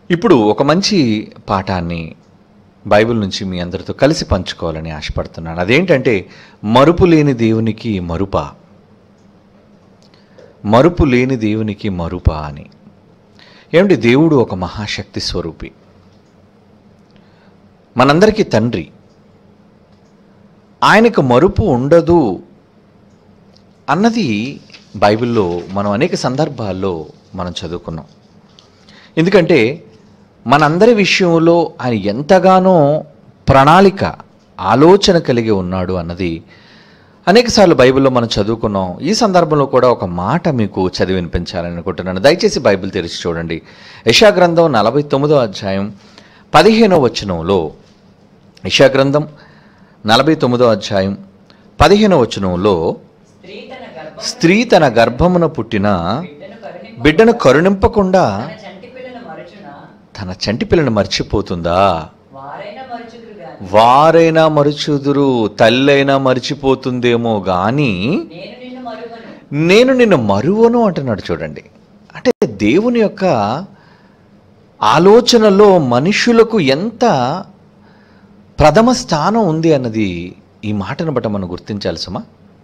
ఇప్పుడు ఒక మంచి పాఠాన్ని బైబిల్ నుంచి మీ అందరితో కలిసి పంచుకోవాలని ఆశపడుతున్నాను అదేంటంటే మరుపు లేని దేవునికి మరుప మరుపు లేని దేవునికి మరుప అని ఏమిటి దేవుడు ఒక మహాశక్తి స్వరూపి మనందరికీ తండ్రి ఆయనకు మరుపు ఉండదు అన్నది బైబిల్లో మనం అనేక సందర్భాల్లో మనం చదువుకున్నాం ఎందుకంటే మనందరి విషయంలో ఆయన ఎంతగానో ప్రణాళిక ఆలోచన కలిగి ఉన్నాడు అన్నది అనేకసార్లు బైబిల్లో మనం చదువుకున్నాం ఈ సందర్భంలో కూడా ఒక మాట మీకు చదివి వినిపించాలని అనుకుంటున్నాను దయచేసి బైబిల్ తెరిచి చూడండి యశా గ్రంథం నలభై తొమ్మిదో అధ్యాయం పదిహేనో వచనంలో యశా గ్రంథం నలభై తొమ్మిదో అధ్యాయం పదిహేనో వచనంలో స్త్రీ తన గర్భం స్త్రీ తన గర్భమున పుట్టిన బిడ్డను కరుణింప బిడ్డను కరుణింపకుండా తన చంటి పిల్లను మరచున తన చంటి పిల్లని మర్చిపోతుందా వారైనా మరచుదురు గాని వారైనా మరుచుదురు తల్లైనా మర్చిపోతుందేమో గాని నేను నిన్ను మరువను నేను నిన్ను మరువను అంటున్నాడు చూడండి అంటే దేవుని యొక్క ఆలోచనలో మనుషులకు ఎంత ప్రథమ స్థానం ఉంది అన్నది ఈ మాటను బట్టి మనం గుర్తించాలి సుమా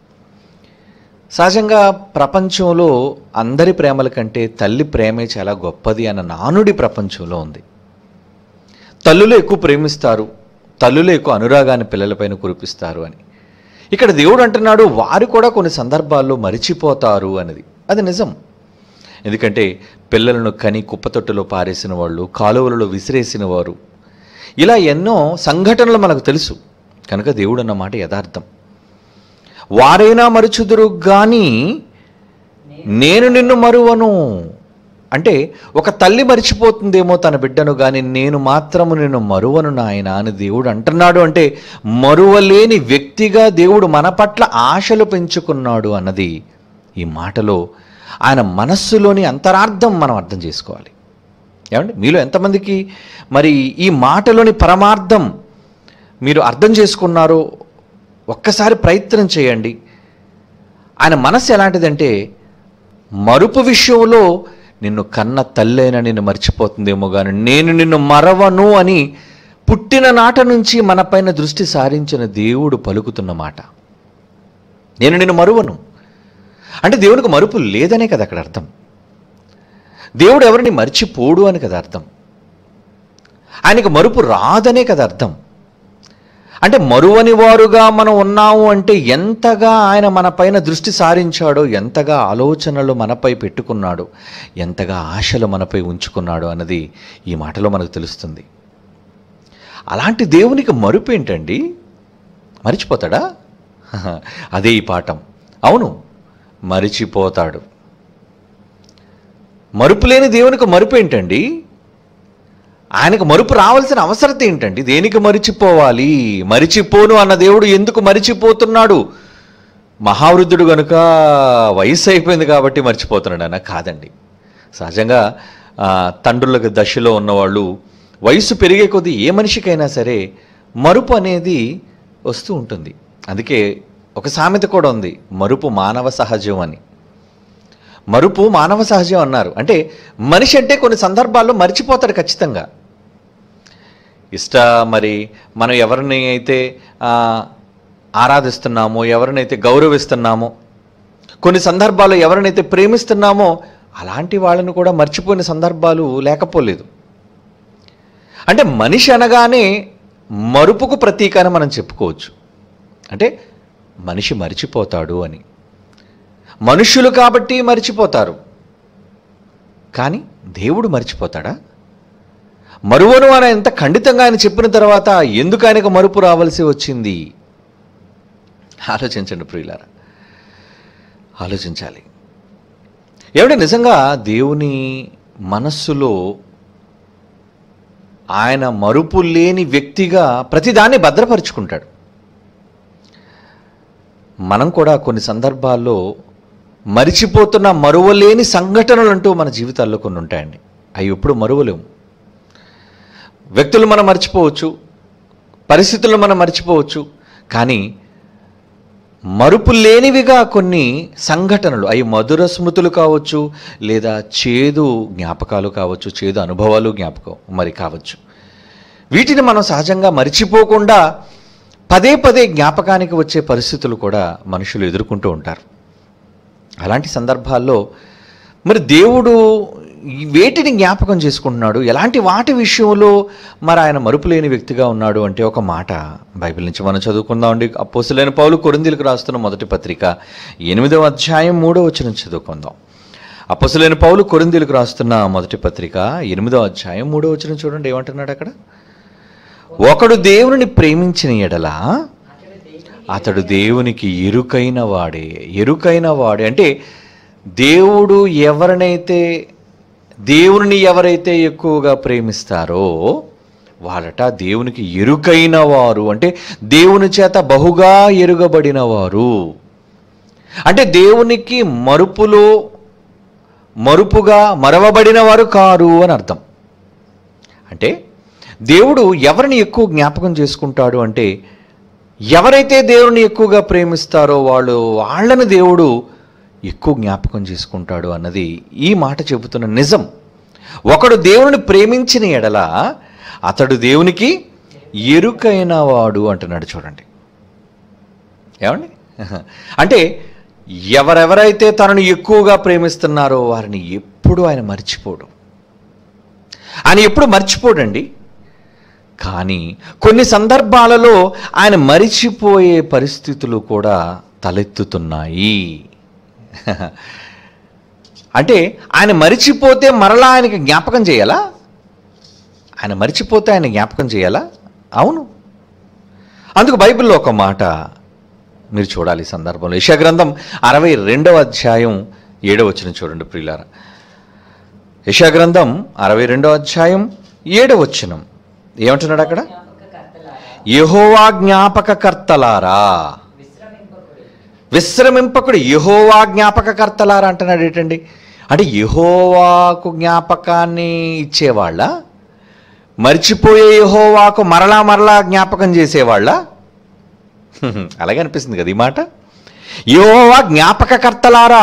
సహజంగా ప్రపంచంలో అందరి ప్రేమల కంటే తల్లి ప్రేమే చాలా గొప్పది అన్న నానుడి ప్రపంచంలో ఉంది తల్లులు ఎక్కువ ప్రేమిస్తారు తల్లులు ఎక్కువ అనురాగాన్ని పిల్లలపైన కురిపిస్తారు అని ఇక్కడ దేవుడు అంటున్నాడు వారు కూడా కొన్ని సందర్భాల్లో మరిచిపోతారు అనేది అది నిజం ఎందుకంటే పిల్లలను కని కుప్పతొట్టులో పారేసిన వాళ్ళు కాలువలలో విసిరేసిన వారు ఇలా ఎన్నో సంఘటనలు మనకు తెలుసు కనుక దేవుడు అన్న మాట యథార్థం వారైనా మరుచుదురు కానీ నేను నిన్ను మరువను అంటే ఒక తల్లి మరిచిపోతుందేమో తన బిడ్డను కానీ నేను మాత్రము నిన్ను మరువను నాయన అని దేవుడు అంటున్నాడు అంటే మరువలేని వ్యక్తిగా దేవుడు మన పట్ల ఆశలు పెంచుకున్నాడు అన్నది ఈ మాటలో ఆయన మనస్సులోని అంతరార్థం మనం అర్థం చేసుకోవాలి ఏమండి మీలో ఎంతమందికి మరి ఈ మాటలోని పరమార్థం మీరు అర్థం చేసుకున్నారో ఒక్కసారి ప్రయత్నం చేయండి ఆయన మనస్సు ఎలాంటిదంటే మరుపు విషయంలో నిన్ను కన్న తల్లైన నిన్ను మర్చిపోతుందేమో కానీ నేను నిన్ను మరవను అని పుట్టిన నాట నుంచి మనపైన దృష్టి సారించిన దేవుడు పలుకుతున్న మాట నేను నిన్ను మరువను అంటే దేవునికి మరుపు లేదనే కదా అక్కడ అర్థం దేవుడు ఎవరిని మర్చిపోడు అని కదా అర్థం ఆయనకు మరుపు రాదనే కదా అర్థం అంటే మరువని వారుగా మనం ఉన్నాము అంటే ఎంతగా ఆయన మన పైన దృష్టి సారించాడో ఎంతగా ఆలోచనలు మనపై పెట్టుకున్నాడో ఎంతగా ఆశలు మనపై ఉంచుకున్నాడో అన్నది ఈ మాటలో మనకు తెలుస్తుంది అలాంటి దేవునికి మరుపు ఏంటండి మరిచిపోతాడా హహ, అదే ఈ పాఠం అవును మరిచిపోతాడు మరుపు లేని దేవునికి మరుపు ఏంటండి ఆయనకు మరుపు రావాల్సిన అవసరత ఏంటండి దేనికి మరిచిపోవాలి మరిచిపోను అన్న దేవుడు ఎందుకు మరిచిపోతున్నాడు మహావృద్ధుడు గనుక వయసు అయిపోయింది కాబట్టి మర్చిపోతున్నాడు అన్న కాదండి సహజంగా ఆ, తండ్రులకు దశలో ఉన్నవాళ్ళు వయసు పెరిగే కొద్దీ ఏ మనిషికైనా సరే మరుపు అనేది వస్తూ ఉంటుంది అందుకే ఒక సామెత కూడా ఉంది మరుపు మానవ సహజం అని మరుపు మానవ సహజం అన్నారు అంటే మనిషి అంటే కొన్ని సందర్భాల్లో మర్చిపోతాడు ఖచ్చితంగా ఇష్ట మరి మనం ఎవరిని అయితే ఆ, ఆరాధిస్తున్నామో ఎవరినైతే గౌరవిస్తున్నామో కొన్ని సందర్భాల్లో ఎవరినైతే ప్రేమిస్తున్నామో అలాంటి వాళ్ళని కూడా మర్చిపోయిన సందర్భాలు లేకపోలేదు అంటే మనిషి అనగానే మరుపుకు ప్రతీక అని మనం చెప్పుకోవచ్చు అంటే మనిషి మరిచిపోతాడు అని మనుష్యులు కాబట్టి మరిచిపోతారు కానీ దేవుడు మరిచిపోతాడా మరువను అని ఎంత ఖండితంగా ఆయన చెప్పిన తర్వాత ఎందుకు ఆయనకు మరుపు రావాల్సి వచ్చింది ఆలోచించండి ప్రియులారా ఆలోచించాలి ఏమిటి నిజంగా దేవుని మనస్సులో ఆయన మరుపు లేని వ్యక్తిగా ప్రతిదాన్ని భద్రపరుచుకుంటాడు మనం కూడా కొన్ని సందర్భాల్లో మరిచిపోతున్న మరువలేని సంఘటనలు అంటూ మన జీవితాల్లో కొన్ని ఉంటాయండి అవి ఎప్పుడు మరువలేము వ్యక్తులు మనం మర్చిపోవచ్చు పరిస్థితులను మనం మర్చిపోవచ్చు కానీ మరుపు లేనివిగా కొన్ని సంఘటనలు అవి మధుర స్మృతులు కావచ్చు లేదా చేదు జ్ఞాపకాలు కావచ్చు చేదు అనుభవాలు జ్ఞాపకం మరి కావచ్చు వీటిని మనం సహజంగా మరిచిపోకుండా పదే పదే జ్ఞాపకానికి వచ్చే పరిస్థితులు కూడా మనుషులు ఎదుర్కొంటూ ఉంటారు అలాంటి సందర్భాల్లో మరి దేవుడు ఈ వేటిని జ్ఞాపకం చేసుకుంటున్నాడు ఎలాంటి వాటి విషయంలో మరి ఆయన మరుపు లేని వ్యక్తిగా ఉన్నాడు అంటే ఒక మాట బైబిల్ నుంచి మనం చదువుకుందామండి అపోసులైన పౌలు కొరిందీలకు రాస్తున్న మొదటి పత్రిక ఎనిమిదవ అధ్యాయం మూడో వచ్చిన చదువుకుందాం అపోసులైన పౌలు కొరిందీలకు రాస్తున్న మొదటి పత్రిక ఎనిమిదవ అధ్యాయం మూడో వచ్చిన చూడండి ఏమంటున్నాడు అక్కడ ఒకడు దేవుని ప్రేమించిన ఎడల అతడు దేవుని అతడు దేవునికి ఎరుకైన వాడే ఎరుకైన వాడే అంటే దేవుడు ఎవరినైతే దేవుని ఎవరైతే ఎక్కువగా ప్రేమిస్తారో వాళ్ళట దేవునికి ఎరుకైన వారు అంటే దేవుని చేత బహుగా ఎరుగబడిన వారు అంటే దేవునికి మరుపులో మరుపుగా మరవబడిన వారు కారు అని అర్థం అంటే దేవుడు ఎవరిని ఎక్కువ జ్ఞాపకం చేసుకుంటాడు అంటే ఎవరైతే దేవుని ఎక్కువగా ప్రేమిస్తారో వాళ్ళు వాళ్ళని దేవుడు ఎక్కువ జ్ఞాపకం చేసుకుంటాడు అన్నది ఈ మాట చెబుతున్న నిజం ఒకడు దేవుని ప్రేమించిన ఎడల అతడు దేవునికి ఎరుకైన వాడు అంటున్నాడు చూడండి ఏమండి అంటే ఎవరెవరైతే తనను ఎక్కువగా ప్రేమిస్తున్నారో వారిని ఎప్పుడు ఆయన మర్చిపోడు ఆయన ఎప్పుడు మర్చిపోడండి కానీ కొన్ని సందర్భాలలో ఆయన మరిచిపోయే పరిస్థితులు కూడా తలెత్తుతున్నాయి అంటే ఆయన మరిచిపోతే మరలా ఆయనకి జ్ఞాపకం చేయాలా ఆయన మరిచిపోతే ఆయన జ్ఞాపకం చేయాలా అవును అందుకు బైబిల్లో ఒక మాట మీరు చూడాలి ఈ సందర్భంలో యెషయా గ్రంథం అరవై రెండవ అధ్యాయం ఏడవ వచ్చిన చూడండి ప్రియులారా యెషయా గ్రంథం అరవై రెండవ అధ్యాయం ఏడవ వచనం ఏమంటున్నాడు అక్కడ జ్ఞాపకకర్తలారా, యహోవా జ్ఞాపకకర్తలారా విశ్రమింపకుడి విశ్రమింపకుడు యహోవా జ్ఞాపకకర్తలారా అంటున్నాడు ఏంటండి అంటే యహోవాకు జ్ఞాపకాన్ని ఇచ్చేవాళ్ళ మర్చిపోయే యహోవాకు మరలా మరలా జ్ఞాపకం చేసేవాళ్ళ హ్మ్, అలాగే అనిపిస్తుంది కదా ఈ మాట యహోవా జ్ఞాపకకర్తలారా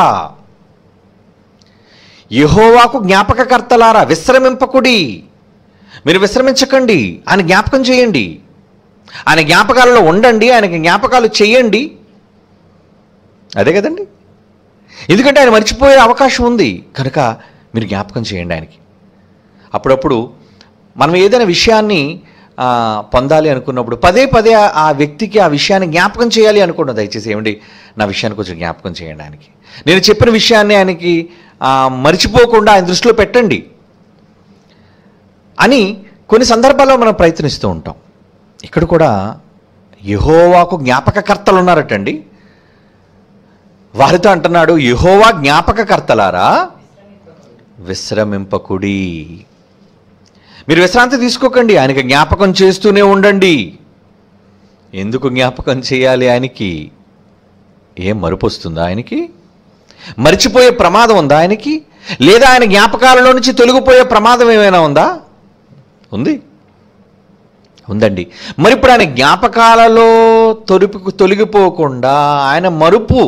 యహోవాకు జ్ఞాపకకర్తలారా విశ్రమింపకుడి మీరు విశ్రమించకండి ఆయన జ్ఞాపకం చేయండి ఆయన జ్ఞాపకాలలో ఉండండి ఆయనకి జ్ఞాపకాలు చేయండి అదే కదండి ఎందుకంటే ఆయన మర్చిపోయే అవకాశం ఉంది కనుక మీరు జ్ఞాపకం చేయండి ఆయనకి అప్పుడప్పుడు మనం ఏదైనా విషయాన్ని ఆ, పొందాలి అనుకున్నప్పుడు పదే పదే ఆ- ఆ వ్యక్తికి ఆ విషయాన్ని జ్ఞాపకం చేయాలి అనుకున్నాం దయచేసి ఏమండి నా విషయాన్ని కొంచెం జ్ఞాపకం చేయండి ఆయనకి నేను చెప్పిన విషయాన్ని ఆయనకి ఆ, మర్చిపోకుండా ఆయన దృష్టిలో పెట్టండి అని కొన్ని సందర్భాల్లో మనం ప్రయత్నిస్తూ ఉంటాం ఇక్కడ కూడా యహోవాకు జ్ఞాపకకర్తలు ఉన్నారటండి వారితో అంటున్నాడు యహోవా జ్ఞాపకకర్తలారా విశ్రమింపకుడి మీరు విశ్రాంతి తీసుకోకండి ఆయనకి జ్ఞాపకం చేస్తూనే ఉండండి ఎందుకు జ్ఞాపకం చేయాలి ఆయనకి ఏం మరుపు వస్తుందా ఆయనకి మరిచిపోయే ప్రమాదం ఉందా ఆయనకి లేదా ఆయన జ్ఞాపకాలలో నుంచి తొలగిపోయే ప్రమాదం ఏమైనా ఉందా ఉంది ఉందండి మరి ఇప్పుడు ఆయన జ్ఞాపకాలలో తొలిపి తొలగిపోకుండా ఆయన మరుపు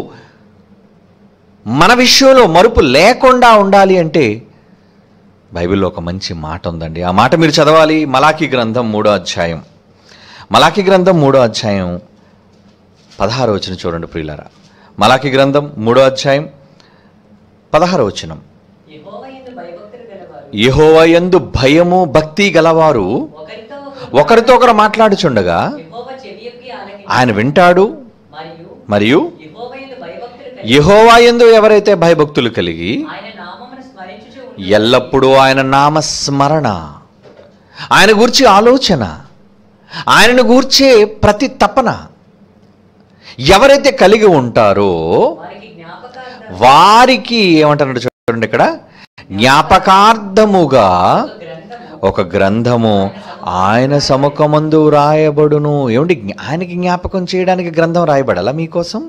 మన విషయంలో మరుపు లేకుండా ఉండాలి అంటే బైబిల్లో ఒక మంచి మాట ఉందండి ఆ మాట మీరు చదవాలి మలాకి గ్రంథం మూడో అధ్యాయం మలాకి గ్రంథం మూడో అధ్యాయం పదహారు వచ్చిన చూడండి ప్రియులారా మలాకి గ్రంథం మూడో అధ్యాయం పదహారు వచనం యెహోవా యందు భయభక్తులు గలవారు యెహోవయందు భయము భక్తి గలవారు ఒకరితో ఒకరితో ఒకరు మాట్లాడుచుండగా యెహోవా చెవియొగ్గి ఆలకించును. ఆయన వింటాడు మరియు మరియు యెహోవా యందు భయభక్తులు కలిగి యెహోవాయందు ఎవరైతే భయభక్తులు కలిగి ఆయన నామమును స్మరించుచు ఉండు. ఎల్లప్పుడూ ఆయన నామస్మరణ ఆయన గూర్చి ఆలోచన ఆయనను గూర్చే ప్రతి తపన ఎవరైతే కలిగి ఉంటారో వారికి జ్ఞాపకార్థం వారికి ఏమంటున్నాడు చూడండి ఇక్కడ జ్ఞాపకార్థముగా ఒక గ్రంథము ఒక గ్రంథము ఆయన సముఖమందు రాయబడును ఏమండి జ్ఞ- ఆయనకి జ్ఞాపకం చేయడానికి గ్రంథం రాయబడాలా మీకోసం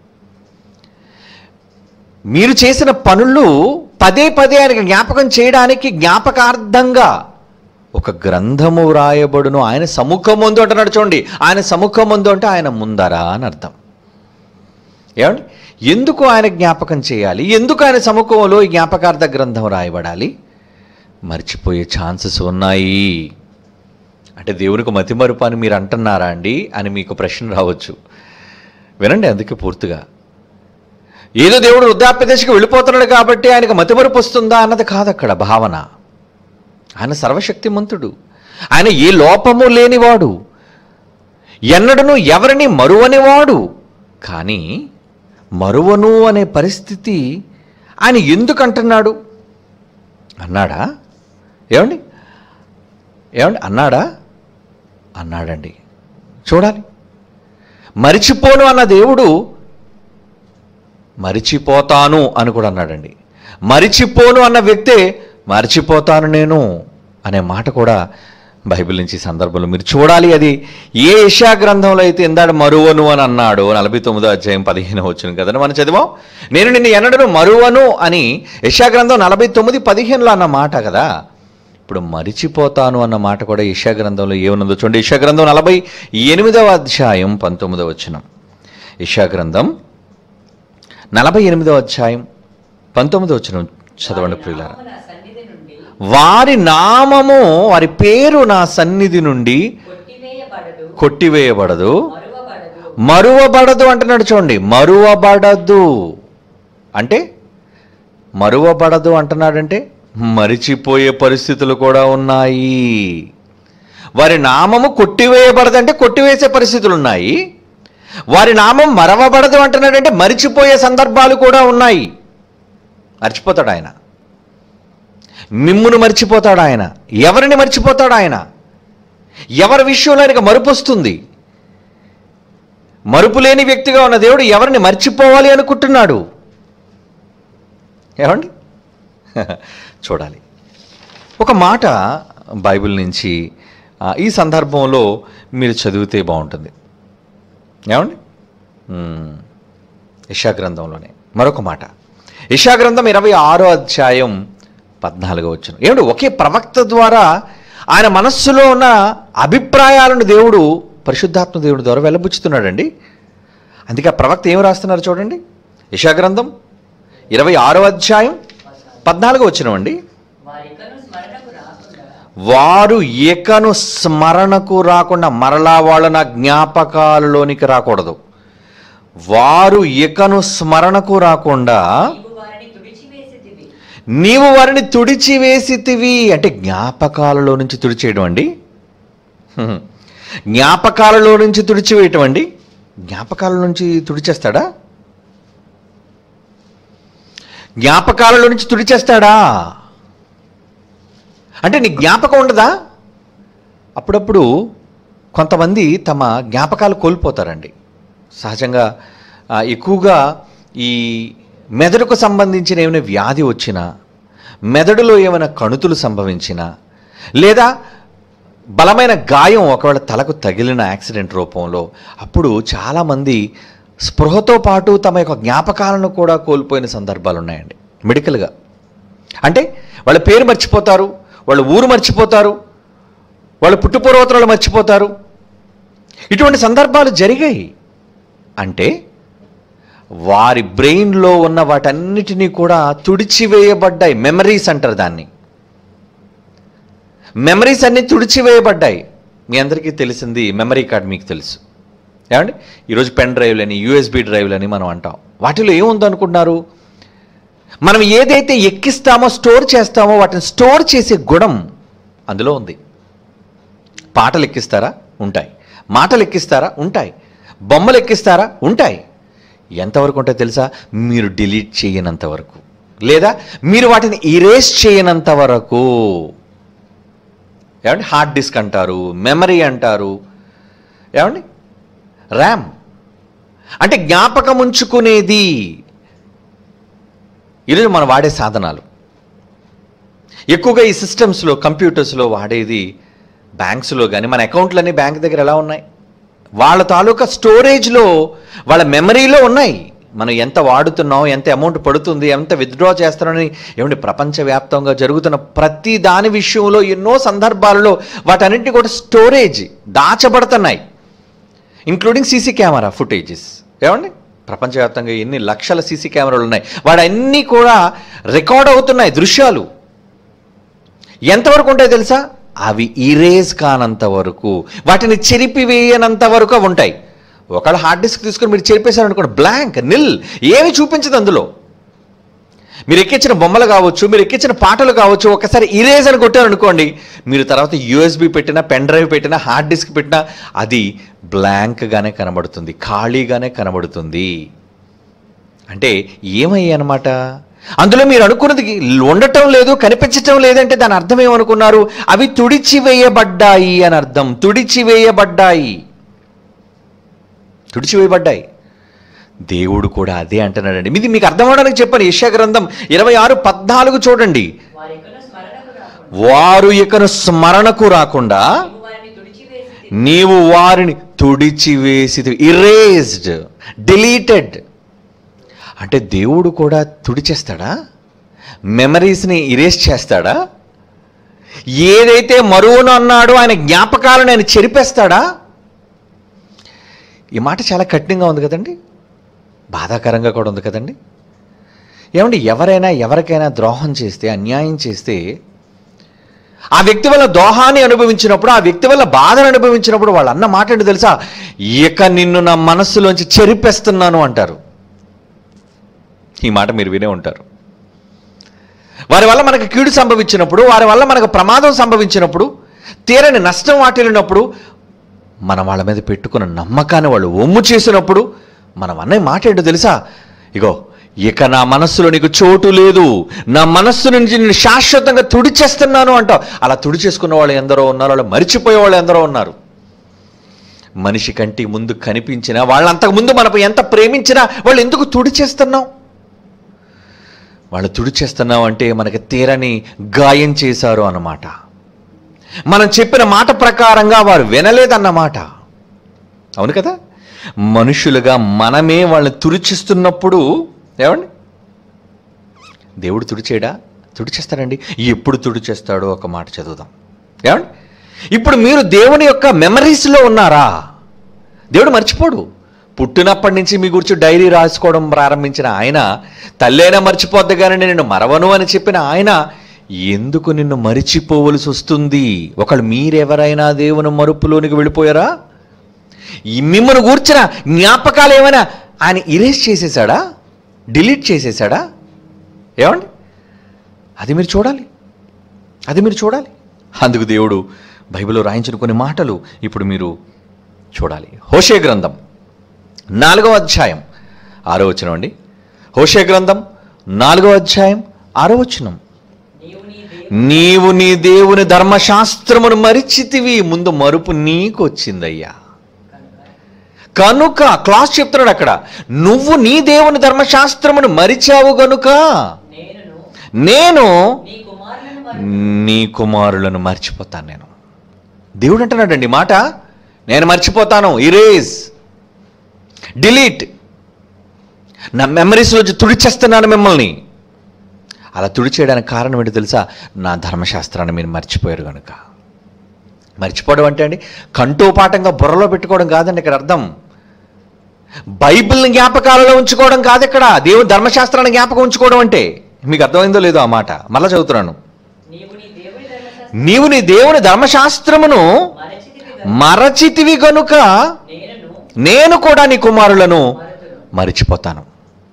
మీరు చేసిన పనులు పదే పదే ఆయనకి జ్ఞాపకం చేయడానికి జ్ఞాపకార్థంగా ఒక గ్రంథము రాయబడును ఆయన సముఖం ముందు అంటున్నాడు చూడండి ఆయన సముఖం ముందు అంటే ఆయన ముందరా అని అర్థం ఏమండి ఎందుకు ఆయన జ్ఞాపకం చేయాలి ఎందుకు ఆయన సముఖంలో ఈ జ్ఞాపకార్థ గ్రంథం రాయబడాలి మర్చిపోయే ఛాన్సెస్ ఉన్నాయి అంటే దేవునికి మతిమరుపు అని మీరు అంటున్నారా అండి అని మీకు ప్రశ్న రావచ్చు వినండి అందుకే పూర్తిగా ఏదో దేవుడు వృద్ధాప్య దశకు వెళ్ళిపోతున్నాడు కాబట్టి ఆయనకు మతిమరుపు వస్తుందా అన్నది కాదు అక్కడ భావన ఆయన సర్వశక్తిమంతుడు ఆయన ఏ లోపము లేనివాడు ఎన్నడను ఎవరిని మరువనివాడు కానీ మరువను అనే పరిస్థితి ఆయన ఎందుకు అంటున్నాడు అన్నాడా ఏమండి ఏమండి అన్నాడా అన్నాడండి చూడాలి మరిచిపోను అన్న దేవుడు మరిచిపోతాను అని కూడా అన్నాడండి మరిచిపోను అన్న వ్యక్తే మరిచిపోతాను నేను అనే మాట కూడా బైబిల్ నుంచి ఈ సందర్భంలో మీరు చూడాలి అది ఏ యశా గ్రంథంలో అయితే ఇందాడు మరువను అని అన్నాడు నలభై తొమ్మిదో అధ్యాయం పదిహేను వచ్చిన కదండి మనం చదివాం నేను నిన్ను ఎన్నడను మరువను అని యశా గ్రంథం నలభై తొమ్మిది పదిహేనులో అన్న మాట కదా ఇప్పుడు మరిచిపోతాను అన్న మాట కూడా యశా గ్రంథంలో ఏమున్నదో చూడండి యశా గ్రంథం నలభై ఎనిమిదవ అధ్యాయం పంతొమ్మిదవ వచనం యశా గ్రంథం నలభై ఎనిమిదవ అధ్యాయం పంతొమ్మిదవ వచనం చదవండి ప్రియులారా నామము నా సన్నిధి నుండి వారి నామము వారి పేరు నా సన్నిధి నుండి కొట్టివేయబడదు కొట్టివేయబడదు మరువబడదు మరువబడదు అంటున్నాడు చూడండి మరువబడదు అంటే మరువబడదు అంటున్నాడంటే మరిచిపోయే పరిస్థితులు కూడా ఉన్నాయి వారి నామము కొట్టివేయబడదు అంటే కొట్టివేసే పరిస్థితులు ఉన్నాయి వారి నామం మరవబడదు అంటున్నాడంటే మరిచిపోయే సందర్భాలు కూడా ఉన్నాయి మర్చిపోతాడు ఆయన మిమ్మును మర్చిపోతాడు ఆయన ఎవరిని మర్చిపోతాడు ఆయన ఎవరి విషయంలో ఆయనకు మరుపు వస్తుంది మరుపు లేని వ్యక్తిగా ఉన్న దేవుడు ఎవరిని మర్చిపోవాలి అనుకుంటున్నాడు ఏమండి చూడాలి ఒక మాట బైబిల్ నుంచి ఆ, ఈ సందర్భంలో మీరు చదివితే బాగుంటుంది ఏమండి మ్మ్. యెషయా గ్రంథంలోనే మరొక మాట యెషయా గ్రంథం ఇరవై ఆరో అధ్యాయం పద్నాలుగో వచ్చిన ఏమిటి ఒకే ప్రవక్త ద్వారా ఆయన మనస్సులో ఉన్న అభిప్రాయాలను దేవుడు పరిశుద్ధాత్మ దేవుడి ద్వారా వెళ్ళబుచ్చుతున్నాడండి అందుకే ఆ ప్రవక్త ఏం రాస్తున్నారు చూడండి యెషయా గ్రంథం ఇరవై ఆరో అధ్యాయం పద్నాలుగో వచ్చినవండి వారికను స్మరణకు రాకుండా వారు ఏకను స్మరణకు రాకుండా మరలా వాళ్ళ నా జ్ఞాపకాలలోనికి రాకూడదు వారు ఏకను స్మరణకు రాకుండా నీవు వారిని తుడిచివేసితివి నీవు వారిని తుడిచివేసితివి అంటే జ్ఞాపకాలలో నుంచి తుడిచేయడం అండి హ్మ్. జ్ఞాపకాలలో నుంచి తుడిచివేయటం అండి జ్ఞాపకాల నుంచి తుడిచేస్తాడా జ్ఞాపకాలలో నుంచి తుడిచేస్తాడా అంటే నీ జ్ఞాపకం ఉండదా అప్పుడప్పుడు కొంతమంది తమ జ్ఞాపకాలు కోల్పోతారండి సహజంగా ఆ, ఎక్కువగా ఈ మెదడుకు సంబంధించిన ఏమైనా వ్యాధి వచ్చినా మెదడులో ఏమైనా కణుతులు సంభవించినా లేదా బలమైన గాయం ఒకవేళ తలకు తగిలిన యాక్సిడెంట్ రూపంలో అప్పుడు చాలామంది స్పృహతో పాటు తమ యొక్క జ్ఞాపకాలను కూడా కోల్పోయిన సందర్భాలు ఉన్నాయండి మెడికల్గా అంటే వాళ్ళ పేరు మర్చిపోతారు వాళ్ళ ఊరు మర్చిపోతారు వాళ్ళ పుట్టుపూర్వతలు మర్చిపోతారు ఇటువంటి సందర్భాలు జరిగాయి అంటే వారి బ్రెయిన్లో ఉన్న వాటన్నిటినీ కూడా తుడిచివేయబడ్డాయి మెమరీస్ అంటారు దాన్ని మెమరీస్ అన్నీ తుడిచివేయబడ్డాయి మీ అందరికీ తెలిసింది మెమరీ కార్డ్ మీకు తెలుసు ఏమండి ఈరోజు పెన్ డ్రైవ్లని యూఎస్బి డ్రైవ్లని మనం అంటాం వాటిలో ఏముంది అనుకుంటున్నారు మనం ఏదైతే ఎక్కిస్తామో స్టోర్ చేస్తామో వాటిని స్టోర్ చేసే గుణం అందులో ఉంది పాటలు ఎక్కిస్తారా ఉంటాయి మాటలు ఎక్కిస్తారా ఉంటాయి బొమ్మలు ఎక్కిస్తారా ఉంటాయి ఎంతవరకు ఉంటాయి తెలుసా మీరు డిలీట్ చేయనంత వరకు లేదా మీరు వాటిని ఇరేస్ చేయనంత వరకు ఏమండి హార్డ్ డిస్క్ అంటారు మెమరీ అంటారు ఏమండి ర్యామ్ అంటే జ్ఞాపకం ఉంచుకునేది ఈరోజు మనం వాడే సాధనాలు ఎక్కువగా ఈ సిస్టమ్స్లో కంప్యూటర్స్లో వాడేది బ్యాంక్స్లో కానీ మన అకౌంట్లన్నీ బ్యాంక్ దగ్గర ఎలా ఉన్నాయి వాళ్ళ తాలూకా స్టోరేజ్లో వాళ్ళ మెమరీలో ఉన్నాయి మనం ఎంత వాడుతున్నాం ఎంత అమౌంట్ పడుతుంది ఎంత విత్డ్రా చేస్తున్నామని ఏమంటే ప్రపంచవ్యాప్తంగా జరుగుతున్న ప్రతి దాని విషయంలో ఎన్నో సందర్భాలలో వాటన్నింటినీ కూడా స్టోరేజ్ దాచబడుతున్నాయి ఇంక్లూడింగ్ సీసీ కెమెరా ఫుటేజెస్ ఏమండి ప్రపంచవ్యాప్తంగా ఎన్ని లక్షల సీసీ కెమెరాలు ఉన్నాయి వాడన్నీ కూడా రికార్డ్ అవుతున్నాయి దృశ్యాలు ఎంతవరకు ఉంటాయి తెలుసా అవి ఇరేజ్ కానంత వరకు వాటిని చెరిపివేయనంత వరకు అవి ఉంటాయి ఒకవేళ హార్డ్ డిస్క్ తీసుకొని మీరు చెరిపేశారు అనుకోండి బ్లాంక్ నిల్ ఏమి చూపించదు అందులో మీరు ఎక్కించిన బొమ్మలు కావచ్చు మీరు ఎక్కించిన పాటలు కావచ్చు ఒకసారి ఇరేజ్ అని కొట్టారు అనుకోండి మీరు తర్వాత యూఎస్బి పెట్టినా పెన్ డ్రైవ్ పెట్టినా హార్డ్ డిస్క్ పెట్టినా అది బ్లాంక్గానే కనబడుతుంది ఖాళీగానే కనబడుతుంది అంటే ఏమయ్యాయి అనమాట అందులో మీరు అనుకున్నది ఉండటం లేదు కనిపించటం లేదంటే దాని అర్థం ఏమనుకున్నారు అవి తుడిచివేయబడ్డాయి అని అర్థం తుడిచివేయబడ్డాయి తుడిచివేయబడ్డాయి దేవుడు కూడా అదే అంటున్నాడండి ఇది మీకు అర్థం అవడానికి చెప్పండి యెషయా గ్రంథం ఇరవై ఆరు పద్నాలుగు చూడండి వారికను స్మరణకు రాకుండా వారు ఇకను స్మరణకు రాకుండా నీవు వారిని తుడిచివేసి నీవు వారిని తుడిచివేసి ఇరేజ్డ్ డిలీటెడ్ అంటే దేవుడు కూడా తుడిచేస్తాడా మెమరీస్ని ఇరేజ్ చేస్తాడా ఏదైతే మరువును అన్నాడో ఆయన జ్ఞాపకాలను ఆయన చెరిపేస్తాడా ఈ మాట చాలా కఠినంగా ఉంది కదండి బాధాకరంగా కూడా ఉంది కదండి ఏమండి ఎవరైనా ఎవరికైనా ద్రోహం చేస్తే అన్యాయం చేస్తే ఆ వ్యక్తి వల్ల దోహాన్ని అనుభవించినప్పుడు ఆ వ్యక్తి వల్ల బాధను అనుభవించినప్పుడు వాళ్ళు అన్న మాట ఏంటో తెలుసా ఇక నిన్ను నా మనస్సులోంచి చెరిపేస్తున్నాను అంటారు ఈ మాట మీరు వినే ఉంటారు వారి వల్ల మనకు కీడు సంభవించినప్పుడు వారి వల్ల మనకు ప్రమాదం సంభవించినప్పుడు తీరని నష్టం వాటిల్లినప్పుడు మనం వాళ్ళ మీద పెట్టుకున్న నమ్మకాన్ని వాళ్ళు ఒమ్ము చేసినప్పుడు మనం అనే మాట ఏంటో తెలుసా ఇగో ఇక నా మనస్సులో నీకు చోటు లేదు నా మనస్సు నుంచి నేను శాశ్వతంగా తుడిచేస్తున్నాను అంటావు అలా తుడిచేసుకున్న వాళ్ళు ఎందరో ఉన్నారు అలా మరిచిపోయే వాళ్ళు ఎందరో ఉన్నారు మనిషి కంటి ముందు కనిపించినా వాళ్ళంతకు ముందు మనకు ఎంత ప్రేమించినా వాళ్ళు ఎందుకు తుడిచేస్తున్నావు వాళ్ళు తుడిచేస్తున్నావు అంటే మనకి తీరని గాయం చేశారు అన్నమాట మనం చెప్పిన మాట ప్రకారంగా వారు వినలేదన్నమాట అవును కదా మనుషులుగా మనమే వాళ్ళని తుడిచిస్తున్నప్పుడు ఏమండి దేవుడు తుడిచేయడా తుడిచేస్తాడండి ఎప్పుడు తుడిచేస్తాడో ఒక మాట చదువుదాం ఏమండి ఇప్పుడు మీరు దేవుని యొక్క మెమరీస్లో ఉన్నారా దేవుడు మర్చిపోడు పుట్టినప్పటి నుంచి మీ గురించి డైరీ రాసుకోవడం ప్రారంభించిన ఆయన తల్లైనా మర్చిపోద్ది కానీ నేను మరవను అని చెప్పిన ఆయన ఎందుకు నిన్ను మరిచిపోవలసి వస్తుంది ఒకళ్ళు మీరెవరైనా దేవుని మరుపులోనికి వెళ్ళిపోయారా ఈ మిమ్మల్ని గూర్చిన జ్ఞాపకాలు ఏమైనా ఆయన ఇరేజ్ చేసేసాడా డిలీట్ చేసేసాడా ఏమండి అది మీరు చూడాలి అది మీరు చూడాలి అందుకు దేవుడు బైబిల్లో రాయించిన కొన్ని మాటలు ఇప్పుడు మీరు చూడాలి హోషే గ్రంథం నాలుగవ అధ్యాయం ఆరో వచనం అండి హోషే గ్రంథం నాలుగవ అధ్యాయం ఆరో వచనం నీవు నీ దేవుని నీవు నీ దేవుని ధర్మశాస్త్రమును మరిచితివి ముందు మరుపు నీకు వచ్చిందయ్యా కనుక కనుక క్లాస్ చెప్తున్నాడు అక్కడ నువ్వు నీ దేవుని ధర్మశాస్త్రమును మరిచావు గనుక నేనును నేను నీ కుమారులను మరొక నీ కుమారులను మర్చిపోతాను నేను దేవుడు అంటున్నాడండి ఈ మాట నేను మర్చిపోతాను ఇరేజ్ డిలీట్ నా మెమరీస్లోంచి తుడిచేస్తున్నాను మిమ్మల్ని అలా తుడిచేయడానికి కారణం ఏంటో తెలుసా నా ధర్మశాస్త్రాన్ని మీరు మర్చిపోయారు కనుక మర్చిపోవడం అంటే అండి కంఠోపాఠంగా బుర్రలో పెట్టుకోవడం కాదండి ఇక్కడ అర్థం బైబిల్ని జ్ఞాపకాలలో ఉంచుకోవడం కాదు ఇక్కడ దేవుని ధర్మశాస్త్రాన్ని జ్ఞాపకం ఉంచుకోవడం అంటే మీకు అర్థమైందో లేదో ఆ మాట మళ్ళా చదువుతున్నాను నీవు నీ దేవుని ధర్మశాస్త్రం నీవు నీ దేవుని ధర్మశాస్త్రమును మరచితివి గనుక మరచితివి గనుక నేనును నేను కూడా నీ కుమారులను మరతును మరిచిపోతాను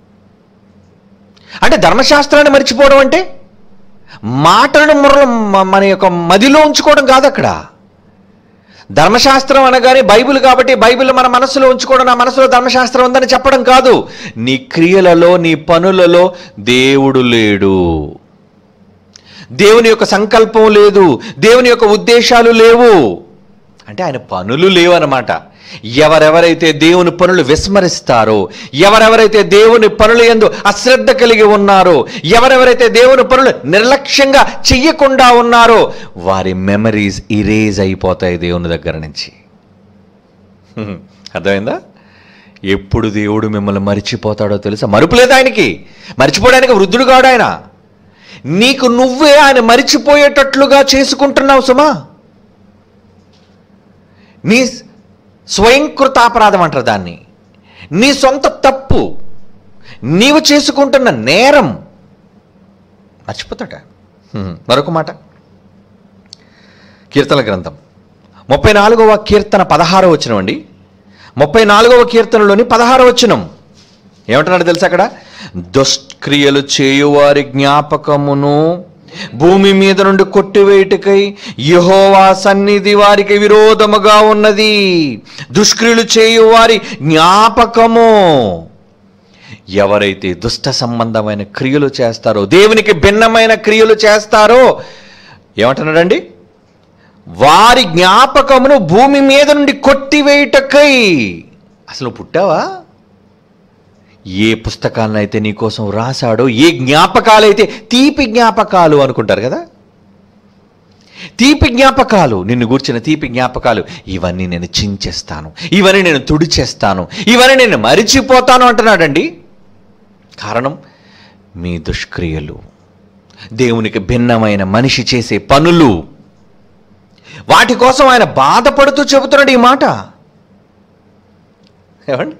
అంటే ధర్మశాస్త్రాన్ని మర్చిపోవడం అంటే మాటలను ముర్ర మ- మన యొక్క మదిలో ఉంచుకోవడం కాదు అక్కడ ధర్మశాస్త్రం అనగానే బైబిల్ కాబట్టి బైబిల్ మన మనసులో ఉంచుకోవడం నా మనసులో ధర్మశాస్త్రం ఉందని చెప్పడం కాదు నీ క్రియలలో నీ పనులలో దేవుడు లేడు దేవుని యొక్క సంకల్పం లేదు దేవుని యొక్క ఉద్దేశాలు లేవు అంటే ఆయన పనులు లేవు అన్నమాట ఎవరెవరైతే దేవుని పనులు విస్మరిస్తారో ఎవరెవరైతే దేవుని పనులు ఎందు అశ్రద్ధ కలిగి ఉన్నారో ఎవరెవరైతే దేవుని పనులు నిర్లక్ష్యంగా చెయ్యకుండా ఉన్నారో వారి మెమరీస్ ఇరేజ్ అయిపోతాయి దేవుని దగ్గర నుంచి హ్మ్. అర్థమైందా ఎప్పుడు దేవుడు మిమ్మల్ని మరిచిపోతాడో తెలుసా మరుపు లేదు ఆయనకి మర్చిపోవడానికి వృద్ధుడు కాడు ఆయన నీకు నువ్వే ఆయన మరిచిపోయేటట్లుగా చేసుకుంటున్నావు సుమా నీ స్వయంకృతాపరాధం అంటారు దాన్ని నీ సొంత తప్పు నీవు చేసుకుంటున్న నేరం మర్చిపోతాడా హ్మ్. మరొక మాట కీర్తన గ్రంథం ముప్పై నాలుగవ కీర్తన పదహారో వచనం అండి ముప్పై నాలుగవ కీర్తనలోని పదహారో వచనం ఏమంటున్నాడు తెలుసా అక్కడ దుష్క్రియలు చేయువారి జ్ఞాపకమును భూమి మీద నుండి కొట్టివేయుటకై యెహోవా సన్నిధి వారికి విరోధముగా ఉన్నది దుష్క్రియలు చేయువారి జ్ఞాపకము ఎవరైతే దుష్ట సంబంధమైన క్రియలు చేస్తారో దేవునికి భిన్నమైన క్రియలు చేస్తారో ఏమంటున్నాడండి వారి జ్ఞాపకమును భూమి మీద నుండి కొట్టివేయుటకై అసలు నువ్వు పుట్టావా ఏ పుస్తకాలను అయితే నీకోసం రాశాడో ఏ జ్ఞాపకాలైతే తీపి జ్ఞాపకాలు అనుకుంటారు కదా తీపి జ్ఞాపకాలు నిన్ను గూర్చిన తీపి జ్ఞాపకాలు ఇవన్నీ నేను చించేస్తాను ఇవన్నీ నేను తుడిచేస్తాను ఇవన్నీ నేను మరిచిపోతాను అంటున్నాడండి కారణం మీ దుష్క్రియలు దేవునికి భిన్నమైన మనిషి చేసే పనులు వాటి కోసం ఆయన బాధపడుతూ చెబుతున్నాడు ఈ మాట ఏమండి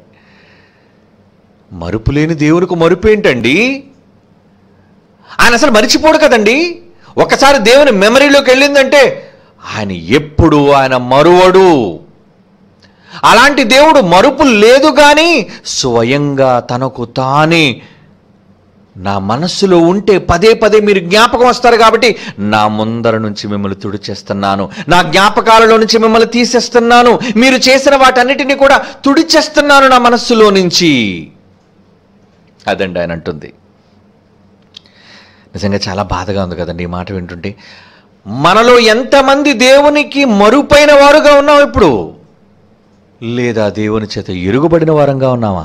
మరుపు లేని దేవునికి మరుపు ఏంటండి ఆయన అసలు మరిచిపోడు కదండి ఒకసారి దేవుని మెమరీలోకి వెళ్ళిందంటే ఆయన ఎప్పుడు ఆయన మరువడు అలాంటి దేవుడు మరుపు లేదు కానీ స్వయంగా తనకు తానే నా మనస్సులో ఉంటే పదే పదే మీరు జ్ఞాపకం వస్తారు కాబట్టి నా ముందర నుంచి మిమ్మల్ని తుడిచేస్తున్నాను నా జ్ఞాపకాలలో నుంచి మిమ్మల్ని తీసేస్తున్నాను మీరు చేసిన వాటన్నిటిని కూడా తుడిచేస్తున్నాను నా మనస్సులో నుంచి అదండి ఆయన అంటుంది నిజంగా చాలా బాధగా ఉంది కదండి ఈ మాట వింటుంటే మనలో ఎంతమంది దేవునికి మరుపైన వారుగా ఉన్నాం ఇప్పుడు లేదా దేవుని చేత ఎరుగుబడిన వారంగా ఉన్నామా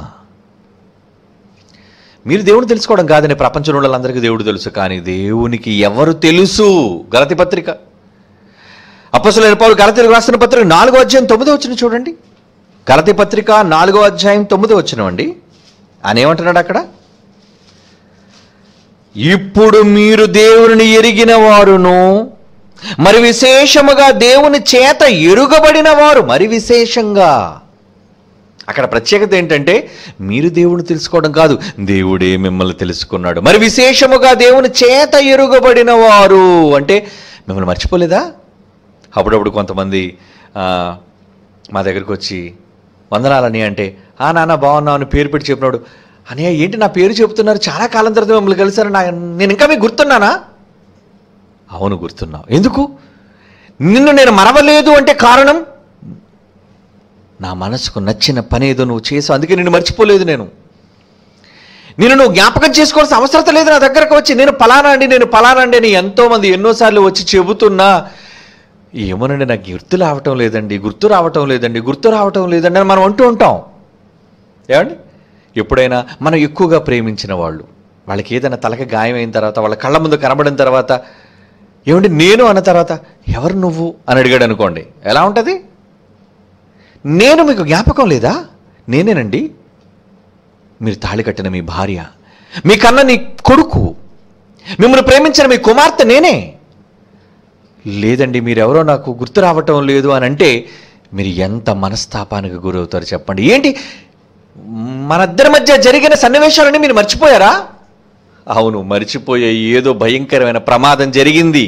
మీరు దేవుని తెలుసుకోవడం కాదని ప్రపంచంలో వాళ్ళందరికీ దేవుడు తెలుసు కానీ దేవునికి ఎవరు తెలుసు గలతి పత్రిక అప్పసుల పౌలు గలతీలకు రాసిన పత్రిక నాలుగో అధ్యాయం తొమ్మిదో వచ్చిన చూడండి గలతి పత్రిక నాలుగో అధ్యాయం తొమ్మిదో వచ్చిన అండి ఆయన ఏమంటున్నాడు అక్కడ ఇప్పుడు మీరు దేవుని ఎరిగిన వారును మరి విశేషముగా దేవుని చేత ఎరుగబడిన వారు మరి విశేషంగా అక్కడ ప్రత్యేకత ఏంటంటే మీరు దేవుని తెలుసుకోవడం కాదు దేవుడే మిమ్మల్ని తెలుసుకున్నాడు మరి విశేషముగా దేవుని చేత ఎరుగబడిన వారు అంటే మిమ్మల్ని మర్చిపోలేదా అప్పుడప్పుడు కొంతమంది ఆ, మా దగ్గరికి వచ్చి వందనాలని అంటే ఆ నాన్న బాగున్నావు అని పేరు పెట్టి చెప్పినాడు అనే ఏంటి నా పేరు చెబుతున్నారు చాలా కాలం తర్వాత మిమ్మల్ని కలిసారు నా నేను ఇంకా మీకు గుర్తున్నానా అవును గుర్తున్నావు ఎందుకు నిన్ను నేను మరవలేదు అంటే కారణం నా మనసుకు నచ్చిన పని ఏదో నువ్వు చేసావు అందుకే నిన్ను మర్చిపోలేదు నేను నేను నువ్వు జ్ఞాపకం చేసుకోవాల్సిన అవసరం లేదు నా దగ్గరకు వచ్చి నేను పలానా అండి నేను పలానా అండి అని ఎంతోమంది ఎన్నోసార్లు వచ్చి చెబుతున్నా ఏమోనండి నాకు గుర్తు రావటం లేదండి గుర్తు రావటం లేదండి గుర్తు రావటం లేదండి అని మనం అంటూ ఉంటాం ఏమండి ఎప్పుడైనా మనం ఎక్కువగా ప్రేమించిన వాళ్ళు వాళ్ళకి ఏదైనా తలకి గాయం అయిన తర్వాత వాళ్ళ కళ్ళ ముందు కనబడిన తర్వాత ఏమండి నేను అన్న తర్వాత ఎవరు నువ్వు అని అడిగాడు అనుకోండి ఎలా ఉంటుంది నేను మీకు జ్ఞాపకం లేదా నేనేనండి మీరు తాళి కట్టిన మీ భార్య మీ కన్న నీ కొడుకు మిమ్మల్ని ప్రేమించిన మీ కుమార్తె నేనే లేదండి మీరెవరో నాకు గుర్తు రావటం లేదు అని అంటే మీరు ఎంత మనస్తాపానికి గురవుతారు చెప్పండి ఏంటి మనిద్దరి మధ్య జరిగిన సన్నివేశాలన్నీ మీరు మర్చిపోయారా అవును మర్చిపోయే ఏదో భయంకరమైన ప్రమాదం జరిగింది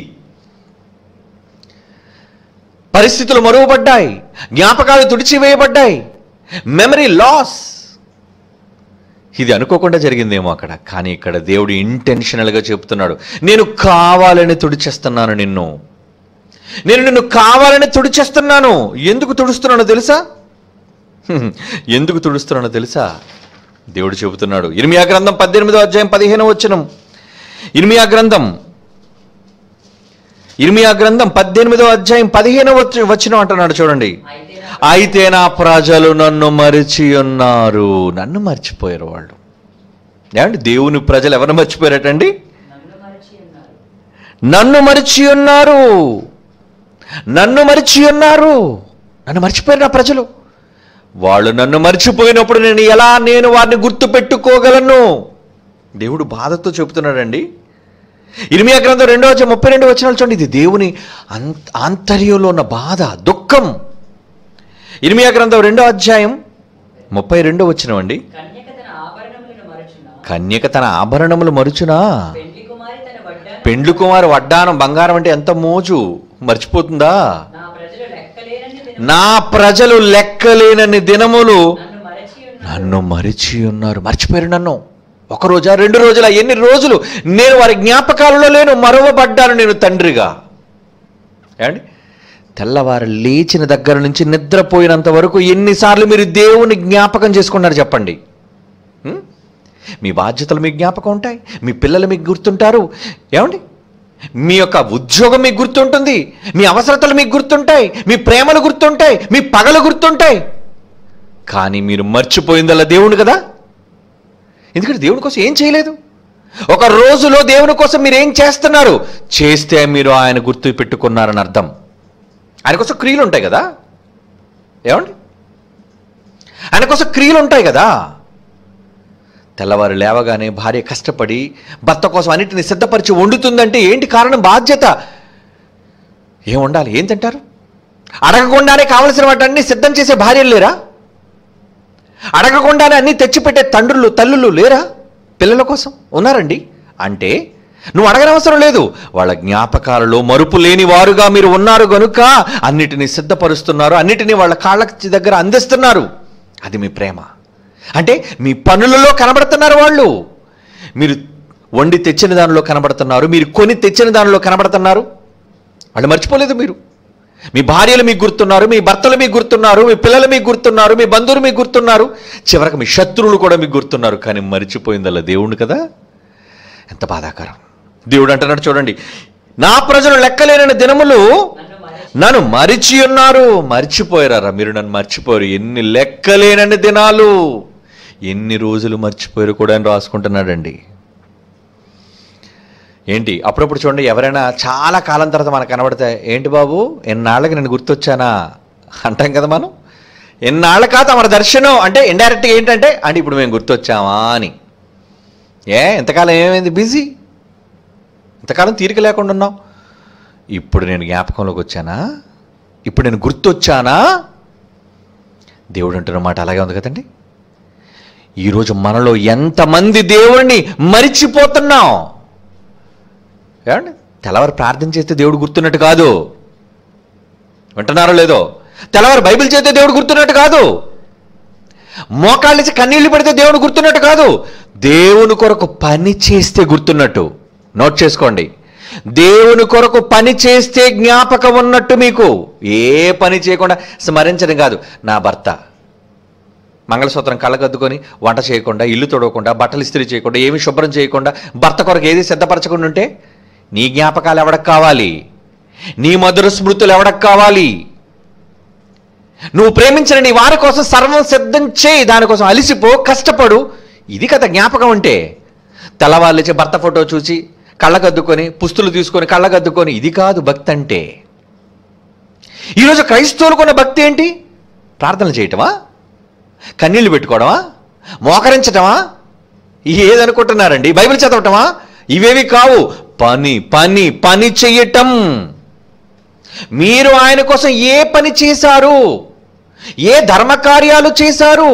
పరిస్థితులు మరుగుపడ్డాయి జ్ఞాపకాలు తుడిచివేయబడ్డాయి మెమరీ లాస్ ఇది అనుకోకుండా జరిగిందేమో అక్కడ కానీ ఇక్కడ దేవుడు ఇంటెన్షనల్గా చెప్తున్నాడు నేను కావాలని తుడిచేస్తున్నాను నిన్ను నేను నిన్ను కావాలని తుడిచేస్తున్నాను ఎందుకు తుడుస్తున్నానో తెలుసా హ్మ్. ఎందుకు తుడుస్తున్నానో తెలుసా దేవుడు చెబుతున్నాడు ఇర్మియా గ్రంథం పద్దెనిమిదో అధ్యాయం పదిహేనో వచనం ఇర్మియా గ్రంథం ఇర్మియా గ్రంథం పద్దెనిమిదో అధ్యాయం పదిహేనో వచ్చ వచనం అంటున్నాడు చూడండి అయితే నా అయితే నా ప్రజలు నన్ను మరిచి ఉన్నారు నన్ను మర్చిపోయారు వాళ్ళు ఏమండి దేవుని ప్రజలు ఎవరిని మర్చిపోయారటండి నన్ను మరచి ఉన్నారు నన్ను మరిచి ఉన్నారు నన్ను మరిచి ఉన్నారు నన్ను మర్చిపోయారు నా ప్రజలు వాళ్ళు నన్ను మర్చిపోయినప్పుడు నేను ఎలా నేను వారిని గుర్తు పెట్టుకోగలను దేవుడు బాధతో చెబుతున్నాడండి ఇర్మియా గ్రంథం రెండో వచ్చి ముప్పై రెండు వచ్చిన చూడండి ఇది దేవుని అంత ఆంతర్యంలో ఉన్న బాధ దుఃఖం ఇర్మియా గ్రంథం రెండో అధ్యాయం ముప్పై రెండో వచ్చినవండి కన్యక తన ఆభరణములను మరచున కన్యక తన ఆభరణములు మరుచునా పెండ్లి కుమారి తన వడ్డాను పెండ్లు కుమారు వడ్డానం బంగారం అంటే ఎంత మోజు మర్చిపోతుందా నా ప్రజలు లెక్కలేనని దినము నా ప్రజలు లెక్కలేనన్ని దినములు నన్ను మరచి ఉన్న నన్ను మరిచి ఉన్నారు మర్చిపోయారు నన్ను ఒక రోజా రెండు రోజులా ఎన్ని రోజులు నేను వారి జ్ఞాపకాలలో లేను మరవబడ్డాను నేను తండ్రిగా ఏమండి తెల్లవారు లేచిన దగ్గర నుంచి నిద్రపోయినంత వరకు ఎన్నిసార్లు మీరు దేవుని జ్ఞాపకం చేసుకున్నారు చెప్పండి ఉం? మీ బాధ్యతలు మీకు జ్ఞాపకం ఉంటాయి మీ పిల్లలు మీకు గుర్తుంటారు ఏమండి మీ యొక్క ఉద్యోగం మీకు గుర్తుంటుంది మీ అవసరతలు మీకు గుర్తుంటాయి మీ ప్రేమలు గుర్తుంటాయి మీ పగలు గుర్తుంటాయి కానీ మీరు మర్చిపోయిందల్లా దేవుడు కదా ఎందుకంటే దేవుని కోసం ఏం చేయలేదు ఒక రోజులో దేవుని కోసం మీరు ఏం చేస్తున్నారు చేస్తే మీరు ఆయన గుర్తు పెట్టుకున్నారని అర్థం ఆయన కోసం క్రియలు ఉంటాయి కదా ఏమండి ఆయన కోసం క్రియలు ఉంటాయి కదా తెల్లవారు లేవగానే భార్య కష్టపడి భర్త కోసం అన్నిటిని సిద్ధపరిచి వండుతుందంటే ఏంటి కారణం బాధ్యత ఏం వండాలి ఏం తింటారు అడగకుండానే కావలసిన వాటన్ని సిద్ధం చేసే భార్యలు లేరా అడగకుండానే అన్నీ తెచ్చిపెట్టే తండ్రులు తల్లులు లేరా పిల్లల కోసం ఉన్నారండి అంటే నువ్వు అడగనవసరం లేదు వాళ్ళ జ్ఞాపకాలలో మరుపు లేని వారుగా మీరు ఉన్నారు గనుక అన్నిటినీ సిద్ధపరుస్తున్నారు అన్నిటినీ వాళ్ళ కాళ్ళ దగ్గర అందిస్తున్నారు అది మీ ప్రేమ అంటే మీ పనులలో కనబడుతున్నారు వాళ్ళు మీరు వండి తెచ్చిన దానిలో కనబడుతున్నారు మీరు కొని తెచ్చిన దానిలో కనబడుతున్నారు వాళ్ళు మర్చిపోలేదు మీరు మీ భార్యలు మీకు గుర్తున్నారు మీ భర్తలు మీకు గుర్తున్నారు మీ పిల్లలు మీకు గుర్తున్నారు మీ బంధువులు మీకు గుర్తున్నారు చివరికి మీ శత్రువులు కూడా మీకు గుర్తున్నారు కానీ మర్చిపోయిందల్లా దేవుడు కదా ఎంత బాధాకరం దేవుడు అంటున్నాడు చూడండి నా ప్రజలు లెక్కలేని దినములు నన్ను మరచి నన్ను మరిచి ఉన్నారు మర్చిపోయారా మీరు నన్ను మర్చిపోయారు ఎన్ని లెక్కలేనన్ని దినాలు ఎన్ని రోజులు మర్చిపోయారు కూడా అని రాసుకుంటున్నాడండి ఏంటి అప్పుడప్పుడు చూడండి ఎవరైనా చాలా కాలం తర్వాత మనకు కనబడితే ఏంటి బాబు ఎన్నాళ్ళకి నేను గుర్తొచ్చానా అంటాం కదా మనం ఎన్నాళ్ళ కాదు మన దర్శనం అంటే ఇండైరెక్ట్గా ఏంటంటే అంటే ఇప్పుడు మేము గుర్తొచ్చామా అని ఏ ఇంతకాలం ఏమైంది బిజీ ఇంతకాలం తీరిక లేకుండా ఉన్నాం ఇప్పుడు నేను జ్ఞాపకంలోకి వచ్చానా ఇప్పుడు నేను గుర్తొచ్చానా దేవుడు అంటున్న మాట అలాగే ఉంది కదండి ఈరోజు మనలో ఎంతమంది దేవుణ్ణి మరిచిపోతున్నాం ఏమండి తెల్లవారు ప్రార్థన చేస్తే దేవుడు గుర్తున్నట్టు కాదు వింటున్నారో లేదో తెల్లవారు బైబిల్ చేస్తే దేవుడు గుర్తున్నట్టు కాదు మోకాళ్ళేసి కన్నీళ్లు పెడితే దేవుడు గుర్తున్నట్టు కాదు దేవుని కొరకు పని చేస్తే గుర్తున్నట్టు నోట్ చేసుకోండి దేవుని కొరకు పని చేస్తే జ్ఞాపకం ఉన్నట్టు మీకు ఏ పని చేయకుండా స్మరించడం కాదు నా భర్త మంగళసూత్రం కళ్ళగద్దుకొని వంట చేయకుండా ఇల్లు తొడవకుండా బట్టలు ఇస్త్రీ చేయకుండా ఏమి శుభ్రం చేయకుండా భర్త కొరకు ఏది సిద్ధపరచకుండా ఉంటే నీ జ్ఞాపకాలు ఎవడకు కావాలి నీ మధుర స్మృతులు ఎవడకు కావాలి నువ్వు ప్రేమించిన నీ వారి కోసం సర్వం సిద్ధం చేయి దానికోసం అలిసిపో కష్టపడు ఇది కదా జ్ఞాపకం అంటే తెల్లవాళ్ళిచ్చే భర్త ఫోటో చూసి కళ్ళగద్దుకొని పుస్తులు తీసుకొని కళ్ళగద్దుకొని ఇది కాదు భక్తి అంటే ఈరోజు క్రైస్తవులకున్న భక్తి ఏంటి ప్రార్థనలు చేయటమా కన్నీళ్లు పెట్టుకోవడమా మోకరించటమా ఏదనుకుంటున్నారండి బైబిల్ చదవటమా ఇవేవి కావు పని పని పని చెయ్యటం మీరు ఆయన కోసం ఏ పని చేశారు ఏ ధర్మకార్యాలు చేశారు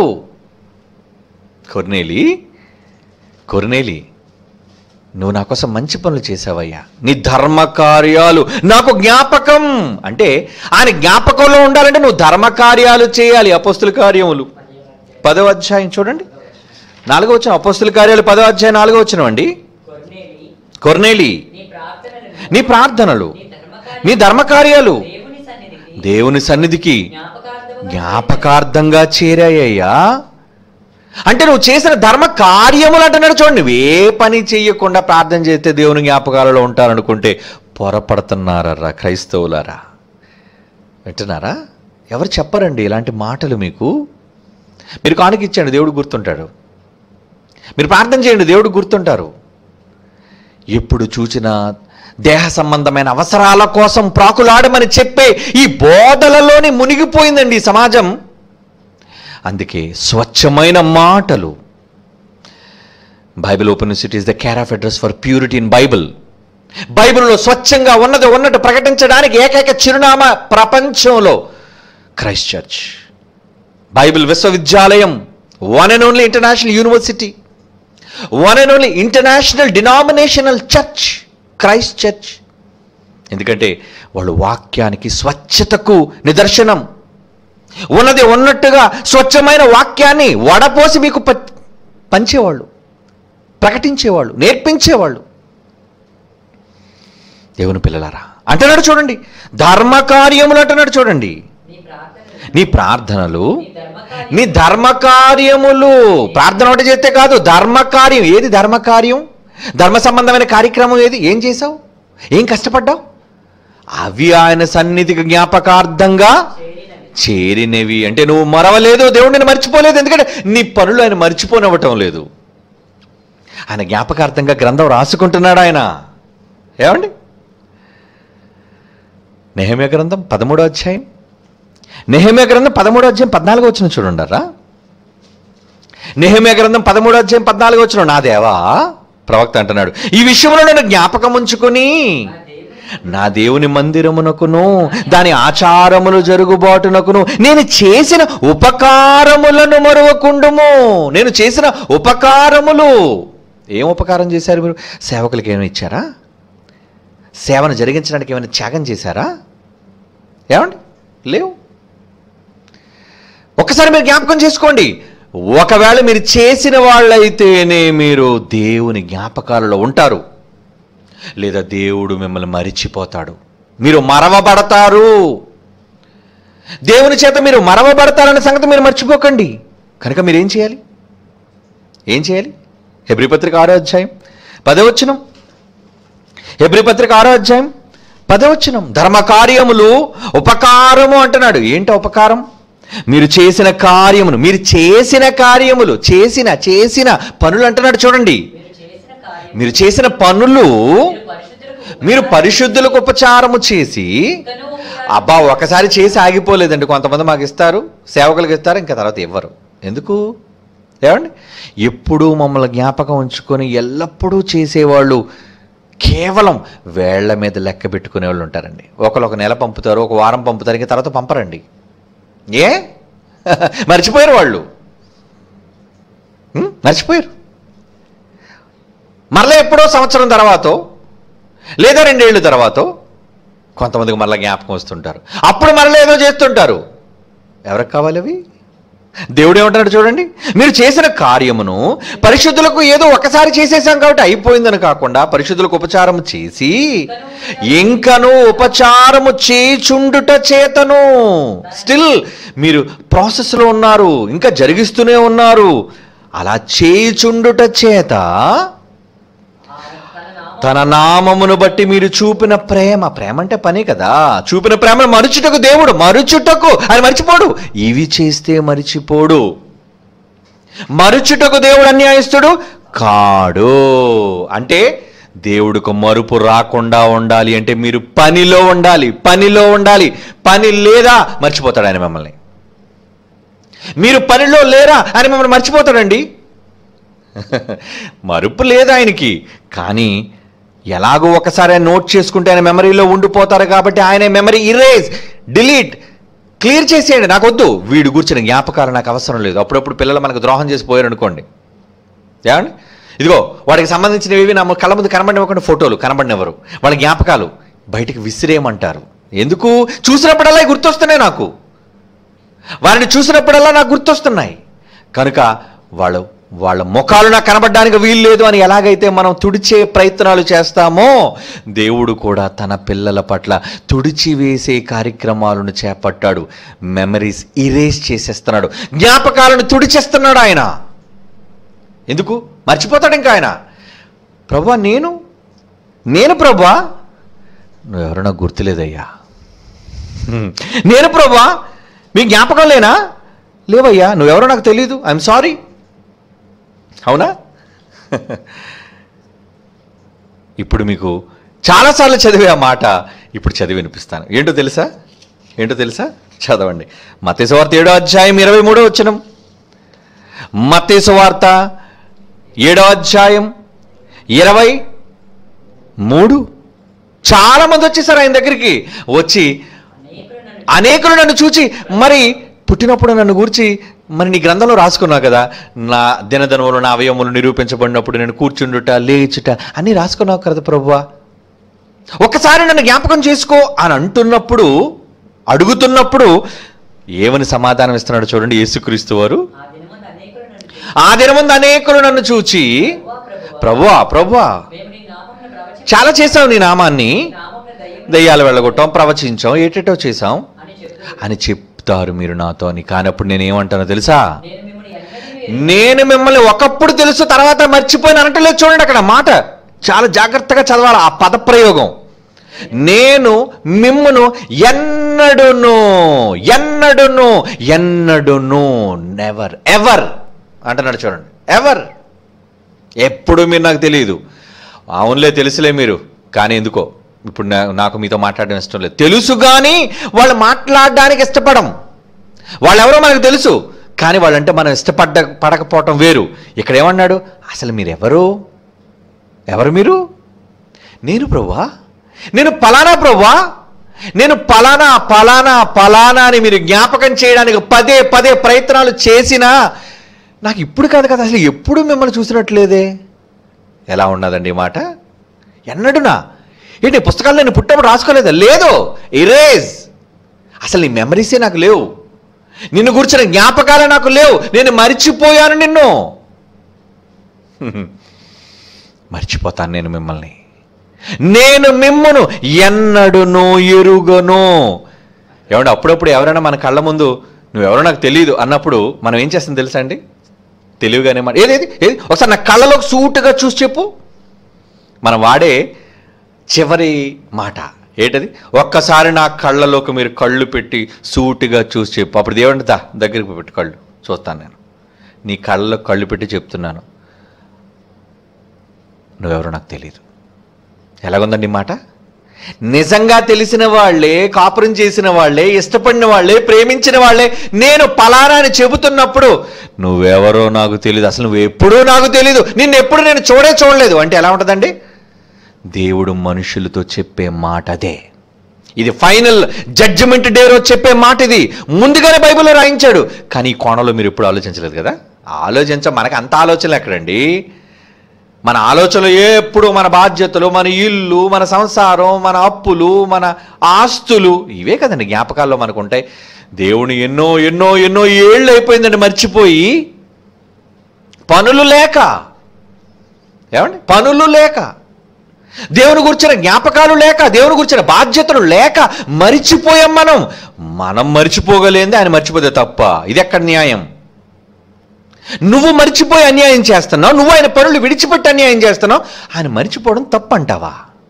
కొర్నేలి కొర్నేలి నువ్వు నా కోసం మంచి పనులు చేసావయ్యా నీ ధర్మకార్యాలు నాకు జ్ఞాపకం అంటే ఆయన జ్ఞాపకంలో ఉండాలంటే నువ్వు ధర్మకార్యాలు చేయాలి అపోస్తుల కార్యములు పదవ అధ్యాయం చూడండి నాలుగో వచ్చిన అపోస్తుల కార్యాలు పదవ అధ్యాయం నాలుగో వచ్చిన అండి కొర్నేలి కొర్నేలి నీ ప్రార్థనలను నీ ప్రార్థనలు నీ ధర్మకార్య నీ ధర్మకార్యాలు దేవుని సన్నిధికి దేవుని సన్నిధికి జ్ఞాపకార్థముగా జ్ఞాపకార్థంగా చేరాయ్యా అంటే నువ్వు చేసిన ధర్మ కార్యములు అంటున్నాడు చూడండి నువ్వు ఏ పని చేయకుండా ప్రార్థన చేస్తే దేవుని జ్ఞాపకాలలో ఉంటారనుకుంటే పొరపడుతున్నారా క్రైస్తవులారా వింటున్నారా ఎవరు చెప్పరండి ఇలాంటి మాటలు మీకు మీరు కానుక ఇచ్చండి దేవుడు గుర్తుంటాడు మీరు ప్రార్థన చేయండి దేవుడు గుర్తుంటారు ఎప్పుడు చూసినా దేహ సంబంధమైన అవసరాల కోసం ప్రాకులాడమని చెప్పే ఈ బోధలలోని మునిగిపోయిందండి ఈ సమాజం అందుకే స్వచ్ఛమైన మాటలు Bible open city is the care of address for purity in Bible బైబిల్లో స్వచ్ఛంగా ఉన్నది ఉన్నట్టు ప్రకటించడానికి ఏకైక చిరునామా ప్రపంచంలో క్రైస్ట్ చర్చ్ బైబిల్ విశ్వవిద్యాలయం one and only international university one and only international denominational church Christ church ఎందుకంటే వాళ్ళు వాక్యానికి స్వచ్ఛతకు నిదర్శనం ఉన్నది ఉన్నట్టుగా స్వచ్ఛమైన వాక్యాన్ని వడపోసి మీకు ప- పంచేవాళ్ళు ప్రకటించేవాళ్ళు నేర్పించేవాళ్ళు దేవుని పిల్లలారా అంటున్నాడు చూడండి ధర్మ కార్యములు అంటున్నాడు చూడండి నీ ప్రార్థనలు నీ ప్రార్థనలు నీ ధర్మకార్యం నీ ధర్మకార్యములు ప్రార్థన ఒకటి చేస్తే కాదు ధర్మకార్యం ఏది ధర్మకార్యం ధర్మ సంబంధమైన కార్యక్రమం ఏది ఏం చేసావు ఏం కష్టపడ్డావు అవి ఆయన సన్నిధికి జ్ఞాపకార్థంగా చేరినవి చేరినవి అంటే నువ్వు మరవలేదు దేవుడిని మర్చిపోలేదు ఎందుకంటే నీ పనులు ఆయన మర్చిపోనివ్వటం లేదు ఆయన జ్ఞాపకార్థంగా గ్రంథం రాసుకుంటున్నాడు ఆయన ఏమండి నెహమ్య గ్రంథం పదమూడో అధ్యాయం నెహమ్య గ్రంథం పదమూడో అధ్యాయం పద్నాలుగో వచ్చిన చూడండరా నెహమ్య గ్రంథం పదమూడో అధ్యాయం పద్నాలుగో వచ్చిన నా దేవా ప్రవక్త అంటున్నాడు ఈ విషయంలో నన్ను జ్ఞాపకం ఉంచుకుని నా దేవుని నా దేవుని మందిరమునకును దాని ఆచారములు జరుగుబాటునకును నేను చేసిన ఉపకారములను మరువకుండుము నేను చేసిన ఉపకారములు ఏం ఉపకారం చేశారు మీరు సేవకులకి ఏమైనా ఇచ్చారా సేవను జరిగించడానికి ఏమైనా త్యాగం చేశారా ఏమండి లేవు ఒకసారి మీరు జ్ఞాపకం చేసుకోండి ఒకవేళ మీరు చేసిన వాళ్ళైతేనే మీరు దేవుని జ్ఞాపకాలలో ఉంటారు లేదా దేవుడు మిమ్మల్ని మరిచిపోతాడు మీరు మరవబడతారు దేవుని చేత మీరు మరవబడతారనే సంగతి మీరు మర్చిపోకండి కనుక మీరు ఏం చేయాలి ఏం చేయాలి హెబ్రి పత్రిక ఆరో అధ్యాయం పదవచనం హెబ్రి పత్రిక ఆరో అధ్యాయం పదవచనం ధర్మ కార్యములు ఉపకారము అంటున్నాడు ఏంటి ఉపకారం మీరు చేసిన కార్యమును మీరు చేసిన కార్యములు చేసిన చేసిన పనులు అంటున్నాడు చూడండి మీరు చేసిన కార్యం మీరు చేసిన పనులు మీరు పరిశుద్ధులకు మీరు పరిశుద్ధులకు ఉపచారము చేసి ఇంకనూ ఉపకారం అబ్బా ఒకసారి చేసి ఆగిపోలేదండి కొంతమంది మాకు ఇస్తారు సేవకులకు ఇస్తారు ఇంకా తర్వాత ఇవ్వరు ఎందుకు ఏమండి ఎప్పుడూ మమ్మల్ని జ్ఞాపకం ఉంచుకొని ఎల్లప్పుడూ చేసేవాళ్ళు కేవలం వేళ్ల మీద లెక్క పెట్టుకునే వాళ్ళు ఉంటారండి ఒకరు ఒక నెల పంపుతారు ఒక వారం పంపుతారు ఇంకా తర్వాత పంపరండి ఏ మర్చిపోయారు వాళ్ళు ఉం? మర్చిపోయారు మరలా ఎప్పుడో సంవత్సరం తర్వాత లేదా రెండేళ్ళు తర్వాత కొంతమందికి మరలా జ్ఞాపకం వస్తుంటారు అప్పుడు మరలా ఏదో చేస్తుంటారు ఎవరికి కావాలి అవి దేవుడు ఏమంటున్నాడు చూడండి మీరు చేసిన కార్యమును పరిశుద్ధులకు ఏదో ఒకసారి చేసేసాం కాబట్టి అయిపోయిందని కాకుండా పరిశుద్ధులకు ఉపచారం చేసి ఇంకను ఉపచారము చేచుండుట చేతను స్టిల్ మీరు ప్రాసెస్లో ఉన్నారు ఇంకా జరిగిస్తూనే ఉన్నారు అలా చేయుచుండుట చేత ఆ తన నామం తన నామమును బట్టి మీరు చూపిన ప్రేమ ప్రేమ అంటే పనే కదా చూపిన ప్రేమను మరుచుటకు దేవుడు మరుచుటకు ఆయన మర్చిపోడు ఇవి చేస్తే మరిచిపోడు మరుచుటకు దేవుడు అన్యాయస్తుడు కాడు అంటే దేవుడికి మరుపు రాకుండా ఉండాలి అంటే మీరు పనిలో ఉండాలి పనిలో ఉండాలి పని లేదా మర్చిపోతాడు ఆయన మిమ్మల్ని మీరు పనిలో లేరా ఆయన మిమ్మల్ని మర్చిపోతాడండి మరుపు లేదు ఆయనకి కానీ ఎలాగో ఒకసారి ఆయన నోట్ చేసుకుంటే ఆయన మెమరీలో ఉండిపోతారు కాబట్టి ఆయన మెమరీ ఇరేజ్ డిలీట్ క్లియర్ చేసేయండి నాకు వద్దు వీడు కూర్చున్న జ్ఞాపకాలు నాకు అవసరం లేదు అప్పుడప్పుడు పిల్లలు మనకు ద్రోహం చేసి పోయారు అనుకోండి ఏమండి ఇదిగో వాడికి సంబంధించినవి నా కళ్ళ ముందు కనబడినవ్వకుండా ఫోటోలు కనబడినెవరు వాళ్ళ జ్ఞాపకాలు బయటికి విసిరేయమంటారు ఎందుకు చూసినప్పుడల్లా ఇవి గుర్తొస్తున్నాయి నాకు వారిని చూసినప్పుడల్లా నాకు గుర్తొస్తున్నాయి కనుక వాళ్ళు వాళ్ళ ముఖాలు నాకు కనబడడానికి వీలు లేదు అని ఎలాగైతే మనం తుడిచే ప్రయత్నాలు చేస్తామో దేవుడు కూడా తన పిల్లల పట్ల తుడిచి వేసే కార్యక్రమాలను చేపట్టాడు మెమరీస్ ఇరేజ్ చేసేస్తున్నాడు జ్ఞాపకాలను తుడిచేస్తున్నాడు ఆయన ఎందుకు మర్చిపోతాడు ఇంకా ఆయన ప్రభా నేను నేను ప్రభా నువ్వెవరో నాకు గుర్తులేదయ్యా హ్మ్. నేను ప్రభా మీ జ్ఞాపకం లేనా లేవయ్యా నువ్వెవరో నాకు తెలీదు ఐఎమ్ సారీ అవునా ఇప్పుడు మీకు చాలాసార్లు చదివే ఆ మాట ఇప్పుడు చదివి వినిపిస్తాను ఏంటో తెలుసా ఏంటో తెలుసా చదవండి మతేశ్వార్త ఏడో అధ్యాయం ఇరవై మూడో వచ్చినం మతేశ్వార్త ఏడో అధ్యాయం ఇరవై మూడు చాలా మంది వచ్చేసారు ఆయన దగ్గరికి వచ్చి అనేకులు నన్ను అనేకులు నన్ను చూచి మరి పుట్టినప్పుడు నన్ను గురించి మరి నీ గ్రంథంలో రాసుకున్నావు కదా నా దినదినములు నా అవయములు నిరూపించబడినప్పుడు నేను కూర్చుండుట లేచుట అన్నీ రాసుకున్నావు కదా ప్రభువా ఒక్కసారి నన్ను జ్ఞాపకం చేసుకో అని అంటున్నప్పుడు అడుగుతున్నప్పుడు ఏమని సమాధానం ఇస్తున్నాడు చూడండి యేసుక్రీస్తు వారు ఆ దినమందు అనేకులు నన్ను చూసి, ఆ దినముందు అనేకులు నన్ను చూచి ప్రభువా, ప్రభువా, ప్రభువా ప్రభువా మేము నీ నామమున ప్రవచించి చాలా చేసావు నీ నామాన్ని నీ నామమున దయ్యములను దయ్యాలు వెళ్ళగొట్టాం ప్రవచించాం ఏటేటో చేసాం అని చెప్తూ అని చెప్తారు మీరు నాతో అని కానప్పుడు నేను ఏమంటానో తెలుసా నేను మిమ్మల్ని ఎన్నడూ నేను మిమ్మల్ని ఒకప్పుడు తెలుసు తర్వాత మర్చిపోయిన అనటలేదు చూడండి అక్కడ మాట చాలా జాగ్రత్తగా చదవాలి ఆ పదప్రయోగం నేను మిమ్మును ఎన్నడును ఎన్నడును ఎన్నడును నెవర్ ఎవర్ అంటున్నాడు చూడండి ఎవర్ ఎప్పుడు మీరు నాకు తెలియదు అవునులే తెలుసులే మీరు కానీ ఎందుకో ఇప్పుడు నా- నాకు మీతో మాట్లాడడం ఇష్టం లేదు తెలుసు కానీ వాళ్ళు మాట్లాడడానికి ఇష్టపడం వాళ్ళెవరో మనకు తెలుసు కానీ వాళ్ళంటే మనం ఇష్టపడ్డ పడకపోవటం వేరు ఇక్కడ ఏమన్నాడు అసలు మీరు ఎవరు ఎవరు మీరు నేను ప్రభువా నేను పలానా ప్రభువా నేను పలానా పలానా పలానా అని మీరు జ్ఞాపకం చేయడానికి పదే పదే ప్రయత్నాలు చేసినా నాకు ఇప్పుడు కాదు కదా అసలు ఎప్పుడు మిమ్మల్ని చూసినట్లేదే ఎలా ఉన్నదండి ఈ మాట ఎన్నడునా ఏంటి పుస్తకాలు నేను పుట్టప్పుడు రాసుకోలేదా లేదు ఇరేజ్ అసలు నీ మెమరీసే నాకు లేవు నిన్ను కూర్చున్న జ్ఞాపకాలే నాకు లేవు నేను మరిచిపోయాను నిన్ను మర్చిపోతాను నేను మిమ్మల్ని నేను మిమ్మును ఎన్నడును ఎరుగను ఏమంటే అప్పుడప్పుడు ఎవరైనా మన కళ్ళ ముందు నువ్వెవరో నాకు తెలియదు అన్నప్పుడు మనం ఏం చేస్తాం తెలుసా అండి తెలివిగానే మాట ఏది ఏది ఏది ఒకసారి నా కళ్ళలోకి సూటుగా చూసి చెప్పు మనం వాడే చివరి మాట ఏంటది ఒక్కసారి నా కళ్ళలోకి మీరు కళ్ళు పెట్టి సూటిగా చూసి చెప్పు అప్పుడు దేవుడి దా దగ్గరికి పెట్టి కళ్ళు చూస్తాను నేను నీ కళ్ళలో కళ్ళు పెట్టి చెప్తున్నాను నువ్వెవరో నాకు తెలియదు ఎలాగుందండి ఈ మాట నిజంగా తెలిసిన వాళ్ళే కాపురం చేసిన వాళ్ళే ఇష్టపడిన వాళ్ళే ప్రేమించిన వాళ్ళే నేను పలానా అని చెబుతున్నప్పుడు నువ్వెవరో నాకు తెలియదు అసలు నువ్వు ఎప్పుడూ నాకు తెలియదు నిన్ను ఎప్పుడు నేను చూడే చూడలేదు అంటే ఎలా ఉంటుందండి దేవుడు మనుషులతో చెప్పే మాట అదే ఇది ఫైనల్ జడ్జిమెంట్ డే రోజు చెప్పే మాట ఇది ముందుగానే బైబిల్లో రాయించాడు కానీ ఈ కోణంలో మీరు ఎప్పుడు ఆలోచించలేదు కదా ఆలోచించ మనకు అంత ఆలోచనలు ఎక్కడండి మన ఆలోచనలు ఎప్పుడు మన బాధ్యతలు మన ఇల్లు మన సంసారం మన అప్పులు మన ఆస్తులు ఇవే కదండి జ్ఞాపకాల్లో మనకు ఉంటాయి దేవుని ఎన్నో ఎన్నో ఎన్నో ఏళ్ళు అయిపోయిందండి మర్చిపోయి పనులు లేక ఏమండి పనులు లేక దేవుని గురించిన జ్ఞాపకాలు లేక దేవుని గురించిన బాధ్యతలు లేక మరిచిపోయాం మనం మనం మర్చిపోగలేంది ఆయన మర్చిపోతే తప్ప ఇది ఎక్కడ న్యాయం నువ్వు మర్చిపోయి అన్యాయం చేస్తున్నావు నువ్వు ఆయన పనులు విడిచిపెట్టి అన్యాయం చేస్తున్నావు ఆయన మర్చిపోవడం తప్పంటావా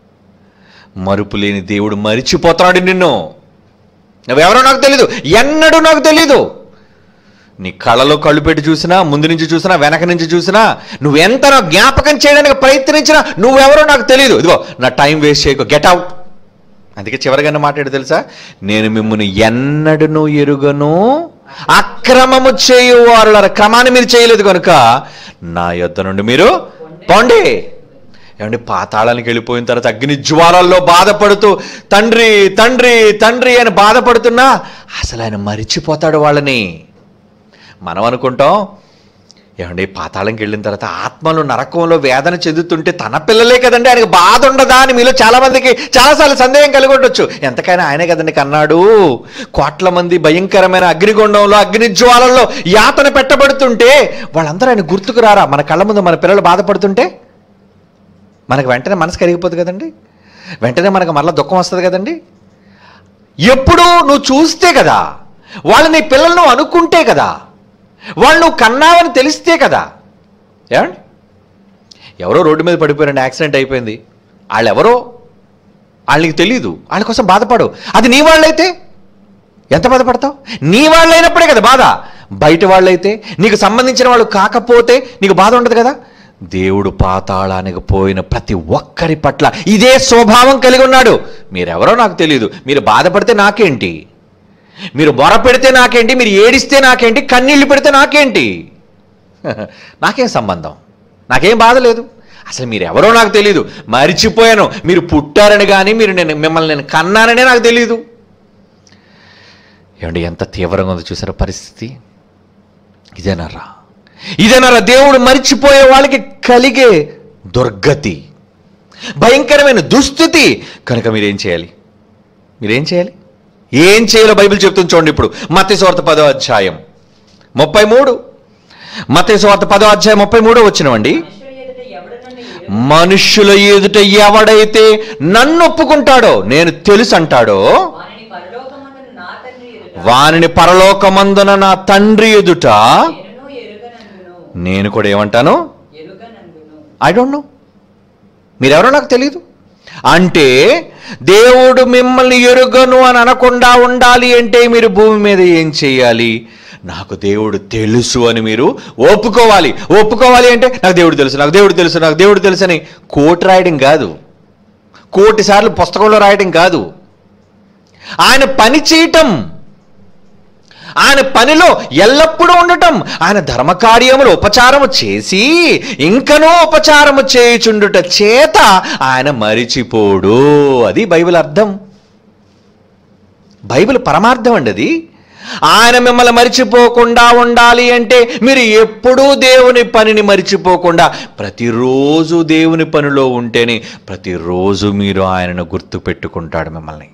మరుపు లేని దేవుడు మరిచిపోతున్నాడు నిన్ను నువ్వెవరో నాకు తెలీదు ఎన్నడూ నాకు తెలీదు నీ కళ్ళలో కళ్ళు పెట్టి చూసినా ముందు నుంచి చూసినా వెనక నుంచి చూసినా నువ్వెంత నా జ్ఞాపకం చేయడానికి ప్రయత్నించినా నువ్వెవరో నాకు తెలియదు ఇదిగో నా టైం వేస్ట్ చేయకు గెట్ అవుట్ అందుకే చివరిగా మాట్లాడు తెలుసా నేను మిమ్మల్ని ఎన్నడను ఎరుగను అక్రమము చేయువారుల క్రమాన్ని మీరు చేయలేదు కనుక నా యొద్ద నుండి మీరు పోండి ఏమండి పాతాళానికి వెళ్ళిపోయిన తర్వాత అగ్ని జ్వాలల్లో బాధపడుతూ తండ్రి తండ్రి తండ్రి అని బాధపడుతున్నా అసలు ఆయన మరిచిపోతాడు వాళ్ళని మనం అనుకుంటాం ఏమండి పాతాళంకి వెళ్ళిన తర్వాత ఆత్మలు నరకంలో వేదన చెందుతుంటే తన పిల్లలే కదండి ఆయనకి బాధ ఉండదా అని మీలో చాలా మందికి చాలాసార్లు సందేహం కలిగి ఉండొచ్చు ఎంతకైనా ఆయనే కదండి కన్నాడు కోట్ల మంది భయంకరమైన అగ్నిగుండంలో అగ్ని జ్వాలల్లో యాతన పెట్టబడుతుంటే వాళ్ళందరూ ఆయన గుర్తుకు రారా మన కళ్ళ ముందు మన పిల్లలు బాధపడుతుంటే మనకు వెంటనే మనసు కరిగిపోతుంది కదండి వెంటనే మనకు మరలా దుఃఖం వస్తుంది కదండి ఎప్పుడు నువ్వు చూస్తే కదా వాళ్ళు నీ పిల్లలను అనుకుంటే కదా వాళ్ళు నువ్వు కన్నావని తెలిస్తే కదా ఏమండి ఎవరో రోడ్డు మీద పడిపోయారండి యాక్సిడెంట్ అయిపోయింది వాళ్ళు ఎవరో వాళ్ళకి తెలియదు వాళ్ళ కోసం బాధపడు అది నీ వాళ్ళైతే ఎంత బాధపడతావు నీ వాళ్ళైనప్పుడే కదా బాధ బయట వాళ్ళైతే నీకు సంబంధించిన వాళ్ళు కాకపోతే నీకు బాధ ఉండదు కదా దేవుడు పాతాళానికి పోయిన ప్రతి ఒక్కరి పట్ల ఇదే స్వభావం కలిగి ఉన్నాడు మీరెవరో నాకు తెలియదు మీరు బాధపడితే నాకేంటి మీరు బొర పెడితే నాకేంటి మీరు ఏడిస్తే నాకేంటి కన్నీళ్లు పెడితే నాకేంటి నాకేం సంబంధం నాకేం బాధ లేదు అసలు మీరు ఎవరో నాకు తెలియదు మరిచిపోయాను మీరు పుట్టారని కానీ మీరు నేను మిమ్మల్ని నేను కన్నాననే నాకు తెలియదు ఏమండి ఎంత తీవ్రంగా ఉందో చూసారా పరిస్థితి ఇదేనరా ఇదేనరా దేవుడు మరిచిపోయే వాళ్ళకి కలిగే దుర్గతి భయంకరమైన దుస్థితి కనుక మీరేం చేయాలి మీరేం చేయాలి ఏం చేయాలో బైబిల్ చెప్తుంది చూడండి ఇప్పుడు మత్తి స్వార్థ పదో అధ్యాయం ముప్పై మూడు మత్తి స్వార్థ పదో అధ్యాయం ముప్పై మూడో వచ్చినవండి మనుషుల ఎదుట ఎవడనన్ను ఎరుగ మనుష్యుల ఎదుట ఎవడైతే నన్ను ఒప్పుకుంటాడో నేను తెలుసు అంటాడో వానిని పరలోకమందున నా తండ్రి ఎదుట వానిని పరలోకమందున నా తండ్రి ఎదుట నేనును ఎరుగనందును నేను కూడా ఏమంటాను ఎరుగనందును ఐ డోంట్ నో మీరెవరో నాకు తెలియదు అంటే దేవుడు మిమ్మల్ని ఎరుగను అని అనకుండా ఉండాలి అంటే మీరు భూమి మీద ఏం చేయాలి నాకు దేవుడు తెలుసు అని మీరు ఒప్పుకోవాలి ఒప్పుకోవాలి అంటే నాకు దేవుడు తెలుసు నాకు దేవుడు తెలుసు నాకు దేవుడు తెలుసు అని కోటి రాయడం కాదు కోటి సార్లు పుస్తకంలో రాయడం కాదు ఆయన పని చేయటం ఆయన పనిలో ఎల్లప్పుడూ ఉండటం ఆయన ధర్మకార్యములు ఉపచారము చేసి ఇంకనూ ఉపచారము చేయుచుండుట చేత ఆయన మరిచిపోడు అది బైబిల్ అర్థం బైబిల్ పరమార్థం అండి అది ఆయన మిమ్మల్ని మరిచిపోకుండా ఉండాలి అంటే మీరు ఎప్పుడూ దేవుని పనిని మరిచిపోకుండా ప్రతిరోజు దేవుని పనిలో ఉంటేనే ప్రతిరోజు మీరు ఆయనను గుర్తు పెట్టుకుంటాడు మిమ్మల్ని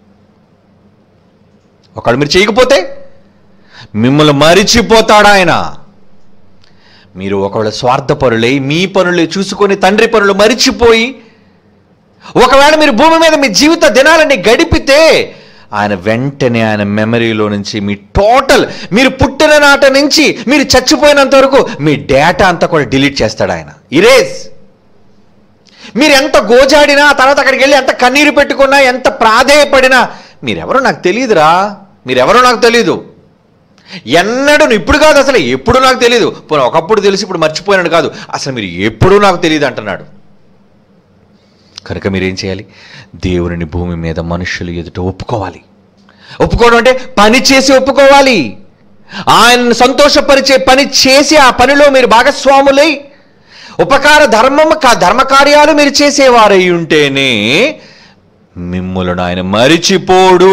ఒకడు మీరు చేయకపోతే మిమ్మల్ని మరిచిపోతాడు ఆయన మీరు ఒకవేళ స్వార్థపరులై మీ పనులు చూసుకొని తండ్రి పనులు మరిచిపోయి ఒకవేళ మీరు భూమి మీద మీ జీవిత దినాలని గడిపితే ఆయన వెంటనే ఆయన మెమరీలో నుంచి మీ టోటల్ మీరు పుట్టిన నాట నుంచి మీరు చచ్చిపోయినంత వరకు మీ డేటా అంతా కూడా డిలీట్ చేస్తాడు ఆయన ఇరేజ్ మీరు ఎంత గోజాడినా ఆ తర్వాత అక్కడికి వెళ్ళి ఎంత కన్నీరు పెట్టుకున్నా ఎంత ప్రాధేయపడినా మీరెవరో నాకు తెలియదురా మీరెవరో నాకు తెలియదు ఎన్నడూ ఇప్పుడు కాదు అసలు ఎప్పుడు నాకు తెలియదు పోనీ ఒకప్పుడు తెలిసి ఇప్పుడు మర్చిపోయినాడు కాదు అసలు మీరు ఎప్పుడూ నాకు తెలియదు అంటున్నాడు కనుక మీరేం చేయాలి దేవుని భూమి మీద మనుషులు ఎదుట ఒప్పుకోవాలి ఒప్పుకోవడం అంటే పని చేసి ఒప్పుకోవాలి ఆయన్ని సంతోషపరిచే పని చేసి ఆ పనిలో మీరు భాగస్వాములై ఉపకార ధర్మం కా ధర్మకార్యాలు మీరు చేసేవారై ఉంటేనే మిమ్ములను ఆయన మరిచిపోడు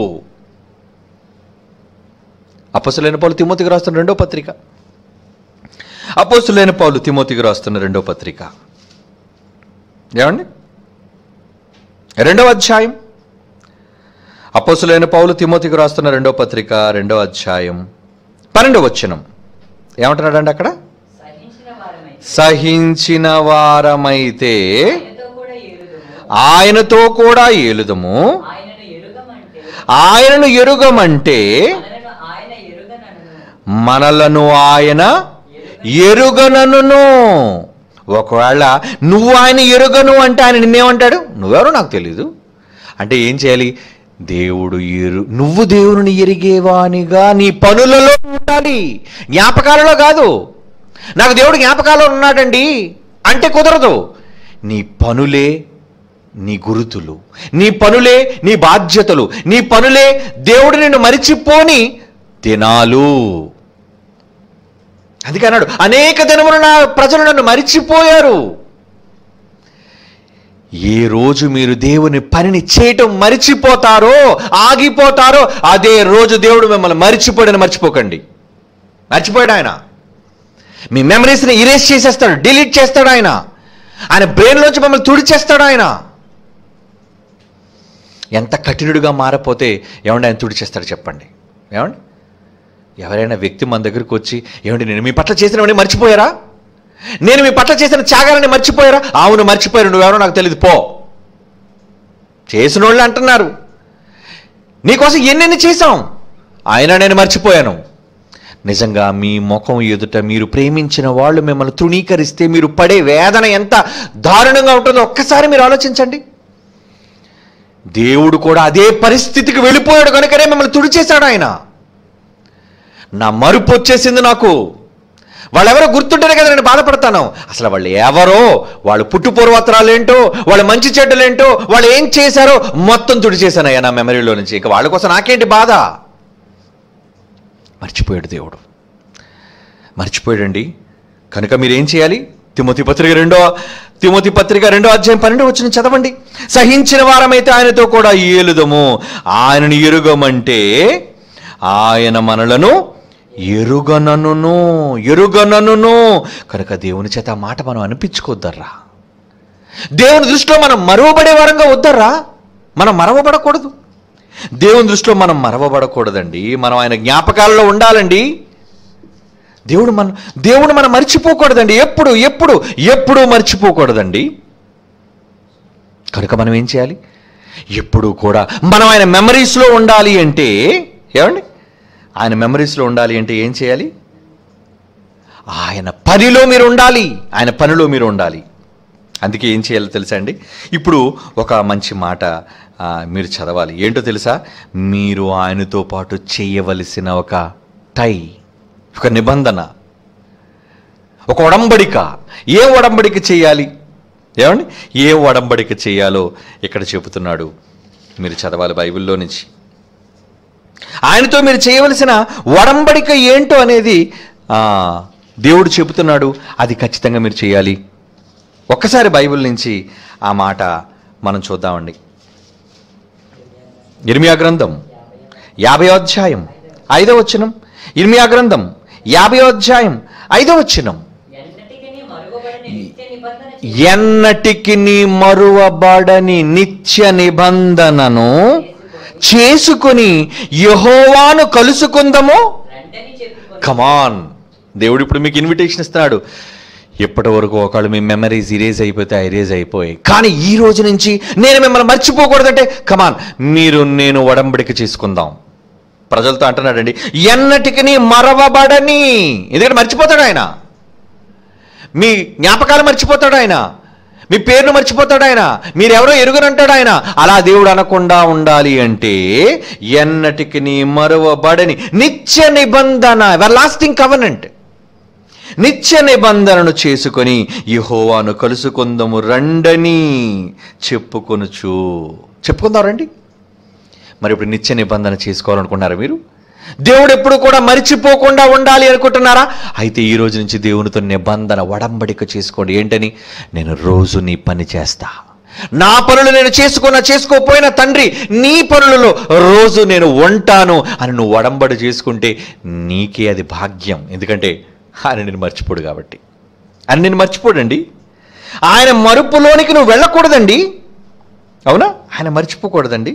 అపసులైన పౌలు తిమోతికి రాస్తున్న రెండో పత్రిక అపోసులైన పౌలు తిమోతికి రాస్తున్న రెండో పత్రిక ఏమండి రెండవ అధ్యాయం అపోసులైన పౌలు తిమోతికి రాస్తున్న రెండో పత్రిక రెండో అధ్యాయం పన్నెండవ వచనం ఏమంటున్నాడండి అక్కడ సహించిన వారమై సహించిన వారమైతే ఆయనతో కూడా ఏలుదుము ఆయనతో కూడా ఏలుదము ఆయనను ఎరుగమంటే ఆయనను ఎరుగమంటే మనలను ఆయన ఎరుగనను మనలను ఆయన ఎరుగనను ఒకవేళ నువ్వు ఆయన ఎరుగను అంటే ఆయన నిన్నేమంటాడు నువ్వెవరో నాకు తెలీదు అంటే ఏం చేయాలి దేవుడు ఎరు నువ్వు దేవుని ఎరిగేవానిగా నీ పనులలో ఉండాలి జ్ఞాపకాలలో కాదు నాకు దేవుడు జ్ఞాపకాలలో ఉన్నాడండి అంటే కుదరదు నీ పనులే నీ గురుతులు నీ పనులే నీ బాధ్యతలు నీ పనులే దేవుడు నిన్ను మరిచిపోని దినాలు అందుకే అన్నాడు అనేక దినములు నా ప్రజలు నన్ను మరిచిపోయారు ఏ రోజు మీరు దేవుని పనిని చేయటం మరిచిపోతారో ఆగిపోతారో అదే రోజు దేవుడు మిమ్మల్ని మరిచిపోయాడని మర్చిపోకండి మర్చిపోయాడు ఆయన మీ మెమరీస్ని ఇరేజ్ చేసేస్తాడు డిలీట్ చేస్తాడు ఆయన ఆయన బ్రెయిన్లోంచి మిమ్మల్ని తుడిచేస్తాడు ఆయన ఎంత కఠినుడిగా మారపోతే ఏమండి ఆయన తుడిచేస్తాడు చెప్పండి ఏమండి ఎవరైనా వ్యక్తి మన దగ్గరికి వచ్చి ఏమండి నేను మీ పట్ల చేసినవన్నీ మర్చిపోయారా నేను మీ పట్ల చేసిన త్యాగాలని మర్చిపోయారా అవును మర్చిపోయారు నువ్వెవరో నాకు తెలియదు పో చేసిన వాళ్ళు అంటున్నారు నీకోసం ఎన్నెన్ని చేశాం అయినా నేను మర్చిపోయాను నిజంగా మీ ముఖం ఎదుట మీరు ప్రేమించిన వాళ్ళు మిమ్మల్ని తృణీకరిస్తే మీరు పడే వేదన ఎంత దారుణంగా ఉంటుందో ఒక్కసారి మీరు ఆలోచించండి దేవుడు కూడా అదే పరిస్థితికి వెళ్ళిపోయాడు కనుకనే మిమ్మల్ని తుడిచేశాడు ఆయన నా మరుపు వచ్చేసింది నాకు వాళ్ళెవరో గుర్తుంటేనే కదా నేను బాధపడతాను అసలు వాళ్ళు ఎవరో వాళ్ళు పుట్టు పూర్వత్రాలు ఏంటో వాళ్ళ మంచి చెడ్డలేంటో వాళ్ళు ఏం చేశారో మొత్తం తుడిచేశానయ్యా నా మెమరీలో నుంచి ఇక వాళ్ళ కోసం నాకేంటి బాధ మర్చిపోయాడు దేవుడు మర్చిపోయాడండి కనుక మీరు ఏం చేయాలి తిమోతి పత్రిక రెండో తిమోతి పత్రిక రెండో అధ్యాయం పన్నెండో వచ్చిన చదవండి సహించిన వారమైతే ఆయనతో కూడా ఏలుదము ఆయనను ఎరుగమంటే ఆయన మనలను ఎరుగనను ఎరుగనను కనుక దేవుని చేత ఆ మాట మనం అనిపించుకోద్దర్రా దేవుని దృష్టిలో మనం మరువబడే వారంగా వద్దర్రా మనం మరవబడకూడదు దేవుని దృష్టిలో మనం మరవబడకూడదండి మనం ఆయన జ్ఞాపకాలలో ఉండాలండి దేవుడు మన దేవుడు మనం మర్చిపోకూడదండి ఎప్పుడు ఎప్పుడు ఎప్పుడు మర్చిపోకూడదండి కనుక మనం ఏం చేయాలి ఎప్పుడు కూడా మనం ఆయన మెమరీస్లో ఉండాలి అంటే ఏమండి ఆయన మెమరీస్లో ఉండాలి అంటే ఏం చేయాలి ఆయన పనిలో మీరు ఉండాలి ఆయన పనిలో మీరు ఉండాలి అందుకే ఏం చేయాలో తెలుసా అండి ఇప్పుడు ఒక మంచి మాట ఆ, మీరు చదవాలి ఏంటో తెలుసా మీరు ఆయనతో పాటు చేయవలసిన ఒక టై ఒక నిబంధన ఒక ఒడంబడిక ఏ ఒడంబడిక చేయాలి ఏమండి ఏ ఒడంబడిక చేయాలో ఇక్కడ చెబుతున్నాడు మీరు చదవాలి బైబిల్లో నుంచి ఆయనతో మీరు చేయవలసిన ఒడంబడిక ఏంటో అనేది ఆ, దేవుడు చెబుతున్నాడు అది ఖచ్చితంగా మీరు చేయాలి ఒక్కసారి బైబిల్ నుంచి ఆ మాట మనం చూద్దామండి ఇర్మియా గ్రంథం యాభై అధ్యాయం ఐదో వచనం ఇర్మియా గ్రంథం యాభై అధ్యాయం ఐదో వచనం ఎన్నటికీ మరుగుబడని నిత్య నిబంధన ఎన్నటికి నీ మరువబడని నిత్య నిబంధనను చేసుకుని యహోవాను కలుసుకుందాము రండని చెప్పుకొని కమాన్ దేవుడు ఇప్పుడు మీకు ఇన్విటేషన్ ఇస్తున్నాడు ఎప్పటి వరకు ఒకళ్ళు మీ మెమరీస్ ఇరేజ్ అయిపోతే ఇరేజ్ అయిపోయాయి కానీ ఈ రోజు నుంచి నేను మిమ్మల్ని మర్చిపోకూడదంటే కమాన్ మీరు నేను ఒడంబడిక చేసుకుందాం ప్రజలతో అంటున్నాడండి ఎన్నటికి నీ మరవబడని ఎందుకంటే మర్చిపోతాడు ఆయన మీ జ్ఞాపకాలు మర్చిపోతాడు ఆయన మీ పేరును మర్చిపోతాడు ఆయన మీరెవరో ఎరుగునంటాడు ఆయన అలా దేవుడు అనకుండా ఉండాలి అంటే ఎన్నటికి నీ మరువబడని నిత్య నిబంధన ఎవర్ లాస్టింగ్ కవనెంట్ నిత్య నిబంధనను చేసుకొని యెహోవాను కలుసుకుందము రండని చెప్పుకొనుచు చెప్పుకుందాం రండి మరి ఇప్పుడు నిత్య నిబంధన చేసుకోవాలనుకుంటున్నారా మీరు దేవుడు ఎప్పుడు కూడా మరిచిపోకుండా ఉండాలి అనుకుంటున్నారా అయితే ఈ రోజు నుంచి దేవునితో నిబంధన వడంబడిక చేసుకోండి ఏంటని నేను రోజు నీ పని చేస్తా నా పనులు నేను చేసుకున్నా చేసుకోపోయినా తండ్రి నీ పనులలో రోజు నేను ఉంటాను అని నువ్వు వడంబడి చేసుకుంటే నీకే అది భాగ్యం ఎందుకంటే ఆయన నేను మర్చిపోడు కాబట్టి ఆయన నేను మర్చిపోడండి ఆయన మరుపులోనికి నువ్వు వెళ్ళకూడదండి అవునా ఆయన మర్చిపోకూడదండి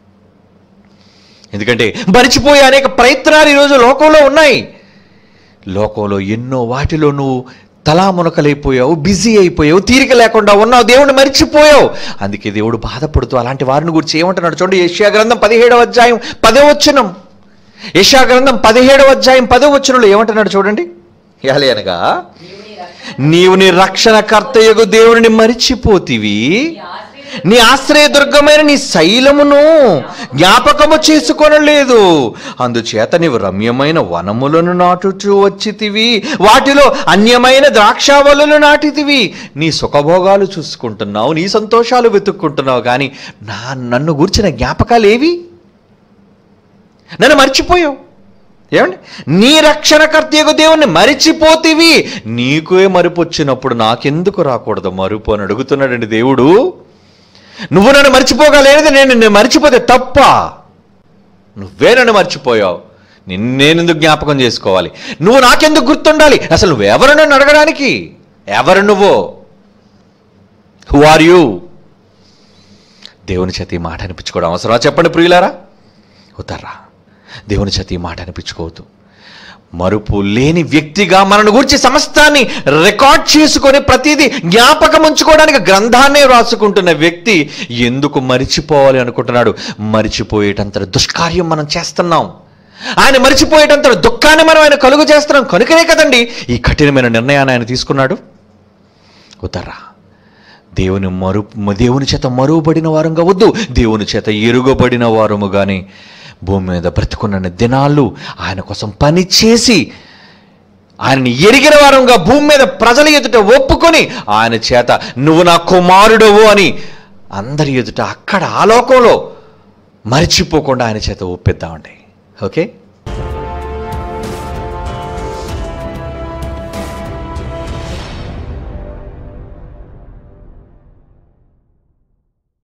ఎందుకంటే మరిచిపోయే అనేక ప్రయత్నాలు ఈరోజు లోకంలో ఉన్నాయి లోకంలో ఎన్నో వాటిలో నువ్వు తలా మునకలైపోయావు బిజీ అయిపోయావు తీరిక లేకుండా ఉన్నావు దేవుడిని మరిచిపోయావు అందుకే దేవుడు బాధపడుతూ అలాంటి వారిని గురించి ఏమంటున్నాడు చూడండి యెషయా గ్రంథం పదిహేడవ అధ్యాయం పదో వచనం యెషయా గ్రంథం పదిహేడవ అధ్యాయం పదో వచనంలో ఏమంటున్నాడు చూడండి ఏలి అనగా నీవు నీ రక్షణ నీవు నీ రక్షణకర్తయగు దేవుడిని మరిచిపోతివి నీ ఆశ్రయం నీ ఆశ్రయదుర్గమైన నీ శైలమును జ్ఞాపకము చేసుకొనలేదు అందుచేత నీవు రమ్యమైన వనములను నాటుచూ వచ్చితివి వాటిలో అన్యమైన ద్రాక్షావళులు నాటితివి నీ సుఖభోగాలు చూసుకుంటున్నావు నీ సంతోషాలు వెతుక్కుంటున్నావు కానీ నా నన్ను గూర్చిన జ్ఞాపకాలు ఏవి నన్ను మర్చిపోయావు ఏమండి నీ రక్షణకర్తయకు దేవుణ్ణి మరిచిపోతివి నీకే మరుపు వచ్చినప్పుడు నాకెందుకు రాకూడదు మరుపు అని అడుగుతున్నాడండి దేవుడు నువ్వు నన్ను మర్చిపోగలేదు నేను నిన్ను మర్చిపోతే తప్ప నువ్వే నన్ను మర్చిపోయావు నిన్నేందుకు జ్ఞాపకం చేసుకోవాలి నువ్వు నాకెందుకు గుర్తుండాలి అసలు నువ్వెవరు నన్ను అడగడానికి ఎవరు నువ్వు హు ఆర్ యూ దేవుని చేత ఈ మాట అనిపించుకోవడం అవసరమా చెప్పండి ప్రియులారా ఉతర్రా దేవుని చేత ఈ మాట అనిపించుకోవద్దు మరుపు లేని వ్యక్తిగా మనను గురించి సమస్తాన్ని రికార్డ్ చేసుకొని ప్రతిదీ జ్ఞాపకం ఉంచుకోవడానికి గ్రంథాన్నే రాసుకుంటున్న వ్యక్తి ఎందుకు మరిచిపోవాలి అనుకుంటున్నాడు మరిచిపోయేటంత దుష్కార్యం మనం చేస్తున్నాం ఆయన మరిచిపోయేటంత దుఃఖాన్ని మనం ఆయన కలుగు చేస్తున్నాం కనుకనే కదండి ఈ కఠినమైన నిర్ణయాన్ని ఆయన తీసుకున్నాడు ఉతర్రా దేవుని మరు దేవుని చేత మరువబడిన వారంగా వద్దు దేవుని చేత ఎరుగబడిన వారముగానే భూమి మీద బ్రతుకున్న దినాలు ఆయన కోసం పని చేసి ఆయనని ఎరిగిన వారంగా భూమి మీద ప్రజల ఎదుట ఒప్పుకొని ఆయన చేత నువ్వు నా కుమారుడవు అని అందరి ఎదుట అక్కడ ఆ లోకంలో మర్చిపోకుండా ఆయన చేత ఒప్పిద్దామండి ఓకే